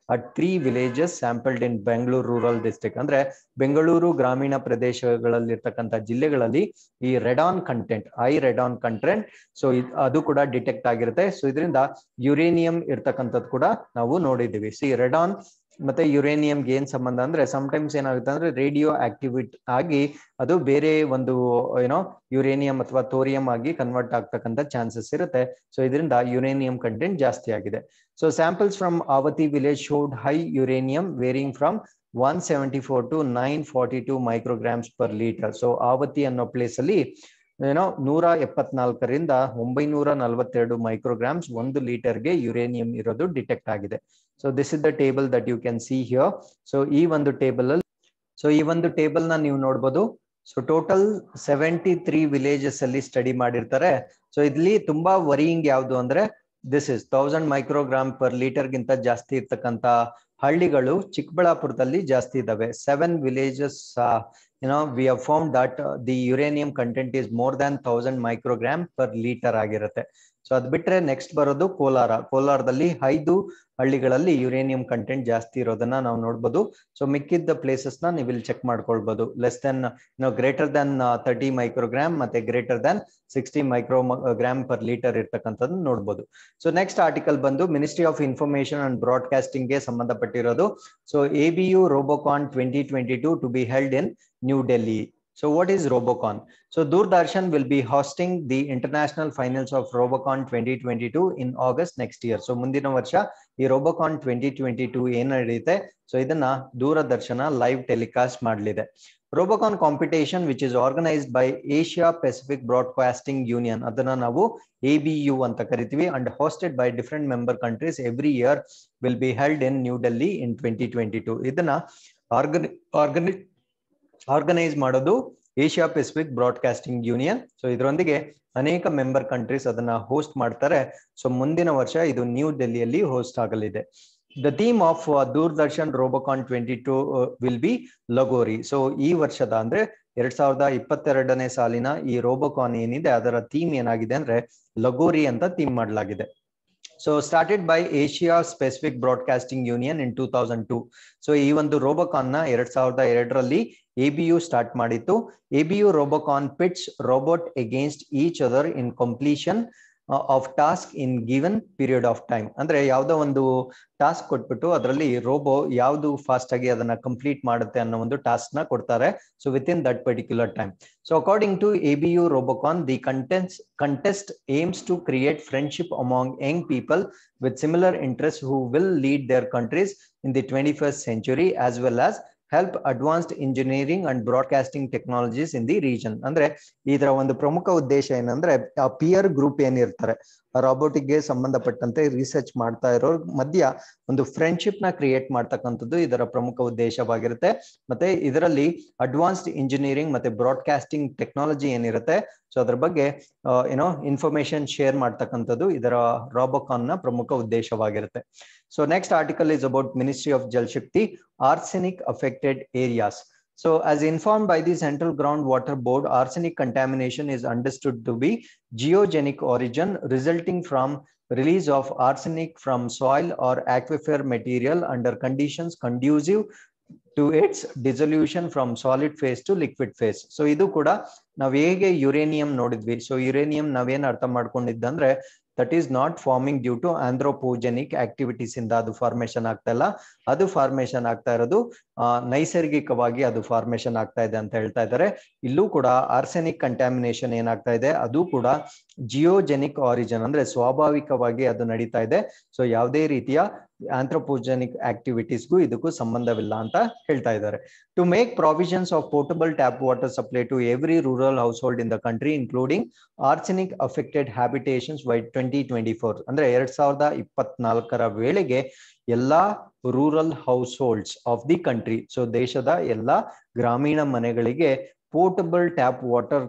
at three villages sampled in Bengaluru rural district ಅಂದ್ರೆ ಬೆಂಗಳೂರು ಗ್ರಾಮೀಣ ಪ್ರದೇಶಗಳಲ್ಲಿರ್ತಕ್ಕಂಥ ಜಿಲ್ಲೆಗಳಲ್ಲಿ ಈ radon content high radon content so ಅದು ಕೂಡ detect ಆಗಿರುತ್ತೆ so ಇದರಿಂದ uranium ಇರ್ತಕ್ಕಂಥದ್ದು ಕೂಡ ನಾವು ನೋಡಿದ್ದೀವಿ ಸಿ ರೆಡಾನ್ ಮತ್ತೆ ಯುರೇನಿಯಂಗೆ ಏನ್ ಸಂಬಂಧ ಅಂದ್ರೆ ಟೈಮ್ಸ್ ಏನಾಗುತ್ತೆ ಅಂದ್ರೆ ರೇಡಿಯೋ ಆಕ್ಟಿವಿಟ್ ಆಗಿ ಅದು ಬೇರೆ ಒಂದು ಏನೋ ಯುರೇನಿಯಂ ಅಥವಾ ಥೋರಿಯಂ ಆಗಿ ಕನ್ವರ್ಟ್ ಆಗ್ತಕ್ಕಂಥ ಚಾನ್ಸಸ್ ಇರುತ್ತೆ ಸೊ ಇದರಿಂದ ಯುರೇನಿಯಂ ಕಂಟೆಂಟ್ ಜಾಸ್ತಿ ಆಗಿದೆ so samples from Avathi village showed high uranium varying from one seventy four to nine forty two micrograms per litre so Avathi ಅನ್ನೋ ಪ್ಲೇಸ್ ಅಲ್ಲಿ ಏನೋ ನೂರ ಎಪ್ಪತ್ನಾಲ್ಕರಿಂದ ಒಂಬೈನೂರ ನಲವತ್ತೆರಡು ಮೈಕ್ರೋಗ್ರಾಮ್ಸ್ ಒಂದು ಲೀಟರ್ಗೆ ಯುರೇನಿಯಂ ಇರೋದು ಡಿಟೆಕ್ಟ್ ಆಗಿದೆ so this is the table that you can see here so ಈ ಒಂದು ಟೇಬಲ್ ಅಲ್ಲಿ ಸೊ ಈ ಒಂದು ಟೇಬಲ್ ನ ನೀವು ನೋಡ್ಬೋದು so total seventy three villages ಅಲ್ಲಿ ಸ್ಟಡಿ ಮಾಡಿರ್ತಾರೆ ಸೊ ಇಲ್ಲಿ ತುಂಬಾ ವರಿಯಿಂಗ್ ಯಾವುದು ಅಂದ್ರೆ this is thousand microgram per litre ಗಿಂತ ಜಾಸ್ತಿ ಇರ್ತಕ್ಕಂತ ಹಳ್ಳಿಗಳು ಚಿಕ್ಕಬಳ್ಳಾಪುರದಲ್ಲಿ ಜಾಸ್ತಿ ಇದಾವೆ seven villages you know we have found that the uranium content is more than thousand microgram per litre ಆಗಿರುತ್ತೆ ಸೊ ಅದ್ ಬಿಟ್ರೆ ನೆಕ್ಸ್ಟ್ ಬರೋದು ಕೋಲಾರ ಕೋಲಾರದಲ್ಲಿ ಐದು ಹಳ್ಳಿಗಳಲ್ಲಿ ಯುರೇನಿಯಂ ಕಂಟೆಂಟ್ ಜಾಸ್ತಿ ಇರೋದನ್ನ ನಾವು ನೋಡ್ಬೋದು ಸೊ ಮಿಕ್ಕಿದ್ದ ಪ್ಲೇಸಸ್ ನ ನೀವು ಇಲ್ಲಿ ಚೆಕ್ ಮಾಡ್ಕೊಳ್ಬಹುದು less than no greater than thirty microgram ಮತ್ತೆ greater than sixty microgram per litre ಇರ್ತಕ್ಕಂಥದ್ದು ನೋಡ್ಬೋದು ಸೊ ನೆಕ್ಸ್ಟ್ ಆರ್ಟಿಕಲ್ ಬಂದು ministry of information and broadcasting ಗೆ ಸಂಬಂಧಪಟ್ಟಿರೋದು so A B U Robocon twenty twenty two to be held in new Delhi So what is Robocon? So Doordarshan will be hosting the international finals of Robocon 2022 in August next year. So ಮುಂದಿನ ವರ್ಷ ಈ Robocon 2022 ಏನ್ ನಡೆಯುತ್ತೆ so ಇದನ್ನ Doordarshan live telecast ಮಾಡಲಿದೆ Robocon competition which is organized by Asia Pacific Broadcasting Union ಅದನ್ನ ನಾವು ABU ಅಂತ ಕರಿತೀವಿ and hosted by different member countries every year will be held in New Delhi in 2022 ಇದನ್ನ ಆರ್ಗನಿ ಆರ್ಗನಿ ಆರ್ಗನೈಸ್ ಮಾಡೋದು Asia Pacific broadcasting union so ಇದರೊಂದಿಗೆ ಅನೇಕ ಮೆಂಬರ್ ಕಂಟ್ರೀಸ್ ಅದನ್ನ ಹೋಸ್ಟ್ ಮಾಡ್ತಾರೆ ಸೊ ಮುಂದಿನ ವರ್ಷ ಇದು ನ್ಯೂ ಡೆಲ್ಲಿಯಲ್ಲಿ ಹೋಸ್ಟ್ ಆಗಲಿದೆ the theme of Doordarshan Robocon twenty two will be Lagori so ಈ ವರ್ಷದ ಅಂದ್ರೆ ಎರಡ್ ಸಾವಿರದ ಇಪ್ಪತ್ತೆರಡನೇ ಸಾಲಿನ ಈ ರೋಬೋಕಾನ್ ಏನಿದೆ ಅದರ ಥೀಮ್ ಏನಾಗಿದೆ ಅಂದ್ರೆ ಲಗೋರಿ ಅಂತ ಥೀಮ್ ಮಾಡಲಾಗಿದೆ so started by Asia Pacific broadcasting union in two thousand two so ಈ ಒಂದು ರೋಬೋಕಾನ್ ನ ಎರಡ್ ಸಾವಿರದ ಎರಡರಲ್ಲಿ ಎಬಿಯು ಸ್ಟಾರ್ಟ್ ಮಾಡಿತ್ತು ABU Robocon pits robot against each other in completion of task in given period of time ಅಂದ್ರೆ ಯಾವ್ದೋ ಒಂದು ಟಾಸ್ಕ್ ಕೊಟ್ಬಿಟ್ಟು ಅದರಲ್ಲಿ ರೋಬೋ ಯಾವ್ದು ಫಾಸ್ಟ್ ಆಗಿ ಅದನ್ನ ಕಂಪ್ಲೀಟ್ ಮಾಡುತ್ತೆ ಅನ್ನೋ ಒಂದು ಟಾಸ್ಕ್ ನ ಕೊಡ್ತಾರೆ so with in that particular time so according to A B U Robocon the contents contest aims to create friendship among young people with similar interests who will lead their countries in the 21st century as well as help advanced engineering and broadcasting technologies in the region ಅಂದ್ರೆ ಇದರ ಒಂದು ಪ್ರಮುಖ ಉದ್ದೇಶ ಏನಂದ್ರೆ ಆ peer group ಏನಿರ್ತಾರೆ robotic ಗೆ ಸಂಬಂಧಪಟ್ಟಂತೆ ರಿಸರ್ಚ್ ಮಾಡ್ತಾ ಇರೋರ್ ಮಧ್ಯ ಒಂದು ಫ್ರೆಂಡ್ಶಿಪ್ ನ ಕ್ರಿಯೇಟ್ ಮಾಡ್ತಕ್ಕಂಥದ್ದು ಇದರ ಪ್ರಮುಖ ಉದ್ದೇಶವಾಗಿರುತ್ತೆ ಮತ್ತೆ ಇದರಲ್ಲಿ ಅಡ್ವಾನ್ಸ್ಡ್ ಇಂಜಿನಿಯರಿಂಗ್ ಮತ್ತೆ ಬ್ರಾಡ್ಕಾಸ್ಟಿಂಗ್ ಟೆಕ್ನಾಲಜಿ ಏನಿರುತ್ತೆ ಸೊ ಅದ್ರ ಬಗ್ಗೆ ಏನೋ ಇನ್ಫಾರ್ಮೇಶನ್ ಶೇರ್ ಮಾಡ್ತಕ್ಕಂಥದ್ದು ಇದರ ರಾಬೋಕಾನ್ ನ ಪ್ರಮುಖ ಉದ್ದೇಶವಾಗಿರುತ್ತೆ so next article is about ministry of Jal Shakti arsenic affected areas So as informed by the Central Groundwater Board, arsenic contamination is understood to be geogenic origin resulting from release of arsenic from soil or aquifer material under conditions conducive to its dissolution from solid phase to liquid phase. So ಇದು ಕೂಡ ನಾವ್ ಹೇಗೆ uranium ನೋಡಿದ್ವಿ so uranium ನಾವೇನ್ ಅರ್ಥ ಮಾಡ್ಕೊಂಡಿದ್ದಂದ್ರೆ that is not forming due to anthropogenic activities ಇಂದ ಅದು ಫಾರ್ಮೇಶನ್ ಆಗ್ತಾ ಇಲ್ಲ ಅದು ಫಾರ್ಮೇಶನ್ ಆಗ್ತಾ ಇರೋದು ನೈಸರ್ಗಿಕವಾಗಿ ಅದು ಫಾರ್ಮೇಶನ್ ಆಗ್ತಾ ಇದೆ ಅಂತ ಹೇಳ್ತಾ ಇದ್ದಾರೆ ಇಲ್ಲೂ ಕೂಡ ಆರ್ಸೆನಿಕ್ ಕಂಟ್ಯಾಮಿನೇಷನ್ ಏನಾಗ್ತಾ ಇದೆ ಅದು ಕೂಡ ಜಿಯೋಜೆನಿಕ್ ಆರಿಜಿನ್ ಅಂದ್ರೆ ಸ್ವಾಭಾವಿಕವಾಗಿ ಅದು ನಡೀತಾ ಇದೆ ಸೊ ಯಾವುದೇ ರೀತಿಯ ಆಂಥ್ರೋಪೋಜೆನಿಕ್ ಆಕ್ಟಿವಿಟೀಸ್ಗೂ ಇದಕ್ಕೂ ಸಂಬಂಧವಿಲ್ಲ ಅಂತ ಹೇಳ್ತಾ ಇದ್ದಾರೆ to make provisions of portable tap water supply to every rural household in the country including arsenic affected habitations by twenty twenty four ಅಂದ್ರೆ ಎರಡ್ ಸಾವಿರದ ಇಪ್ಪತ್ನಾಲ್ಕರ ವೇಳೆಗೆ ಎಲ್ಲಾ rural households of the country so ದೇಶದ ಎಲ್ಲಾ ಗ್ರಾಮೀಣ ಮನೆಗಳಿಗೆ ಪೋರ್ಟಬಲ್ ಟ್ಯಾಪ್ ವಾಟರ್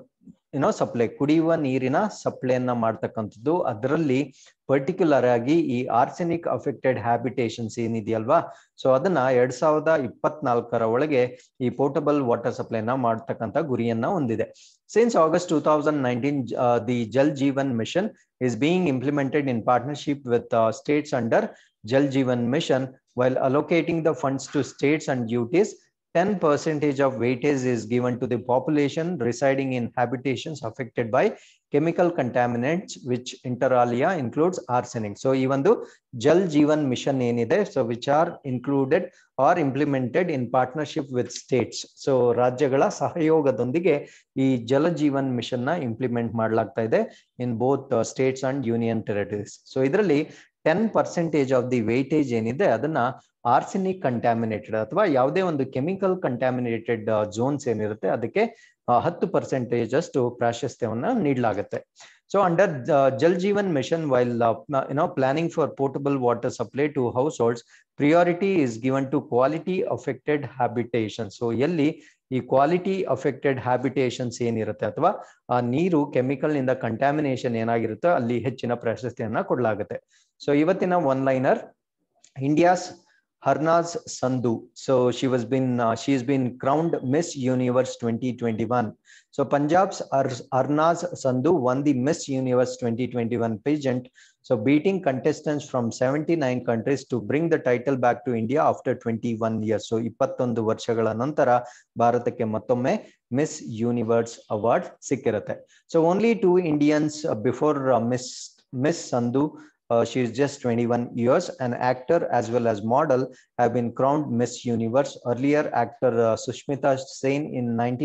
ಏನೋ ಸಪ್ಲೈ ಕುಡಿಯುವ ನೀರಿನ ಸಪ್ಲೈಯನ್ನ ಮಾಡ್ತಕ್ಕಂಥದ್ದು ಅದರಲ್ಲಿ ಪರ್ಟಿಕ್ಯುಲರ್ ಆಗಿ ಈ ಆರ್ಸೆನಿಕ್ ಅಫೆಕ್ಟೆಡ್ ಹ್ಯಾಬಿಟೇಷನ್ಸ್ ಏನಿದೆಯಲ್ವಾ ಸೊ ಅದನ್ನ ಎರಡ್ ಸಾವಿರದ ಇಪ್ಪತ್ನಾಲ್ಕರ ಒಳಗೆ ಈ ಪೋರ್ಟಬಲ್ ವಾಟರ್ ಸಪ್ಲೈನ ಮಾಡ್ತಕ್ಕಂಥ ಗುರಿಯನ್ನ ಹೊಂದಿದೆ since August two thousand nineteen the Jal Jeevan Mission is being implemented in partnership with uh, states under Jal Jeevan Mission while allocating the funds to states and duties 10 percentage of weightage is given to the population residing in habitations affected by chemical contaminants which inter alia includes arsenic so even though jal jeevan mission enide so which are included or implemented in partnership with states so ರಾಜ್ಯಗಳ ಸಹಯೋಗದೊಂದಿಗೆ ಈ ಜಲ Jeevan mission ನ implement ಮಾಡಲಾಗ್ತಾ ಇದೆ in both states and union territories so ಇದರಲ್ಲಿ ten percentage of the weightage ಏನಿದೆ ಅದನ್ನ ಆರ್ಸಿನಿಕ್ ಕಂಟ್ಯಾಮಿನೇಟೆಡ್ ಅಥವಾ ಯಾವುದೇ ಒಂದು ಕೆಮಿಕಲ್ ಕಂಟ್ಯಾಮಿನೇಟೆಡ್ ಝೋನ್ಸ್ ಏನಿರುತ್ತೆ ಅದಕ್ಕೆ ಹತ್ತು ಪರ್ಸೆಂಟೇಜ್ ಅಷ್ಟು ಪ್ರಾಶಸ್ತ್ಯವನ್ನ ನೀಡಲಾಗುತ್ತೆ so under Jal Jeevan Mission while you know planning for portable water supply to households priority is given to quality affected habitation so ಎಲ್ಲಿ ಈ ಕ್ವಾಲಿಟಿ ಅಫೆಕ್ಟೆಡ್ ಹ್ಯಾಬಿಟೇಷನ್ಸ್ ಏನಿರುತ್ತೆ ಅಥವಾ ಆ ನೀರು ಕೆಮಿಕಲ್ ನಿಂದ ಕಂಟ್ಯಾಮಿನೇಷನ್ ಏನಾಗಿರುತ್ತೋ ಅಲ್ಲಿ ಹೆಚ್ಚಿನ ಪ್ರಶಸ್ತಿಯನ್ನ ಕೊಡಲಾಗುತ್ತೆ ಸೊ ಇವತ್ತಿನ one liner India's Harnaz Sandhu. So she was been uh, she's been crowned Miss Universe 2021. So Punjab's Ar- Arnaz Sandhu won the Miss Universe 2021 pageant. So beating contestants from 79 countries to bring the title back to India after 21 years. So ಇಪ್ಪತ್ತೊಂದು ವರ್ಷಗಳ ನಂತರ ಭಾರತಕ್ಕೆ ಮತ್ತೊಮ್ಮೆ Miss Universe award ಸಿಕ್ಕಿರುತ್ತೆ so only two Indians before Miss Miss Sandhu Uh, she is just 21 years. An actor as well as model have been crowned Miss Universe. Earlier, actor uh, Sushmita Sen in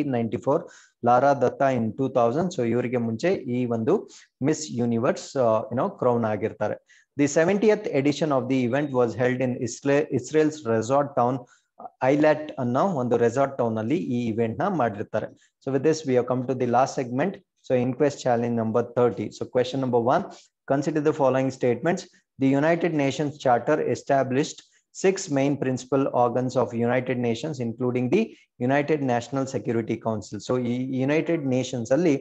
1994, Lara Datta in 2000. So, ಇವರಿಗೆ ಮುಂಚೆ ಈ ಒಂದು Miss Universe you know crown ಆಗಿರ್ತಾರೆ the seventieth edition of the event was held in Isra Israel's resort town Eilat ಅನ್ನೋ ಒಂದು resort town ಅಲ್ಲಿ ಈ event ನ ಮಾಡಿರ್ತಾರೆ so with this we come to the last segment so inquest challenge number thirty so question number one Consider the following statements. The United Nations Charter established six main principal organs of United Nations, including the United National Security Council. So, ಈ United Nations ಅಲ್ಲಿ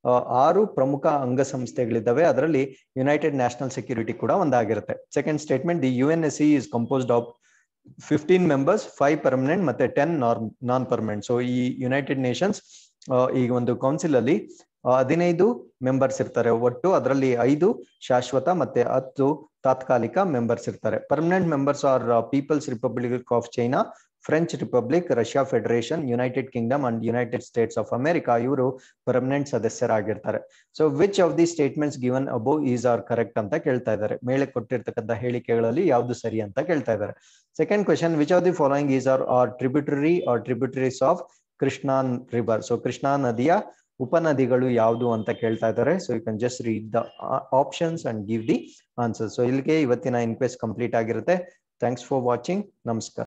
ಆರು ಪ್ರಮುಖ ಅಂಗಸಂಸ್ಥೆಗಳಿದ್ದಾವೆ ಅದರಲ್ಲಿ United National Security ಕೂಡ ಒಂದಾಗಿರುತ್ತೆ second statement the U N S C is composed of fifteen members five permanent ಮತ್ತೆ ten nor non permanent so ಈ ಯುನೈಟೆಡ್ ನೇಷನ್ಸ್ ಈ ಒಂದು ಕೌನ್ಸಿಲ್ ಅಲ್ಲಿ ಹದಿನೈದು ಮೆಂಬರ್ಸ್ ಇರ್ತಾರೆ ಒಟ್ಟು ಅದರಲ್ಲಿ ಐದು ಶಾಶ್ವತ ಮತ್ತೆ ಹತ್ತು ತಾತ್ಕಾಲಿಕ ಮೆಂಬರ್ಸ್ ಇರ್ತಾರೆ permanent members are People's Republic of China French Republic Russia Federation United Kingdom and United States of America ಇವರು ಪರ್ಮನೆಂಟ್ ಸದಸ್ಯರಾಗಿರ್ತಾರೆ so which of the statements given above is are correct ಅಂತ ಕೇಳ್ತಾ ಇದ್ದಾರೆ ಮೇಲೆ ಕೊಟ್ಟಿರ್ತಕ್ಕಂಥ ಹೇಳಿಕೆಗಳಲ್ಲಿ ಯಾವ್ದು ಸರಿ ಅಂತ ಕೇಳ್ತಾ ಇದ್ದಾರೆ second question which of the following is are are tributary are tributaries of Krishna river so Krishna ನದಿಯ ಉಪನದಿಗಳು ಯಾವುದು ಅಂತ ಕೇಳ್ತಾ ಇದ್ದಾರೆ so you can just read the options and give the answer so ಇಲ್ಲಿಗೆ ಇವತ್ತಿನ ಇನ್ಕ್ವೆಸ್ಟ್ ಕಂಪ್ಲೀಟ್ ಆಗಿರುತ್ತೆ ಥ್ಯಾಂಕ್ಸ್ ಫಾರ್ ವಾಚಿಂಗ್ ನಮಸ್ಕಾರ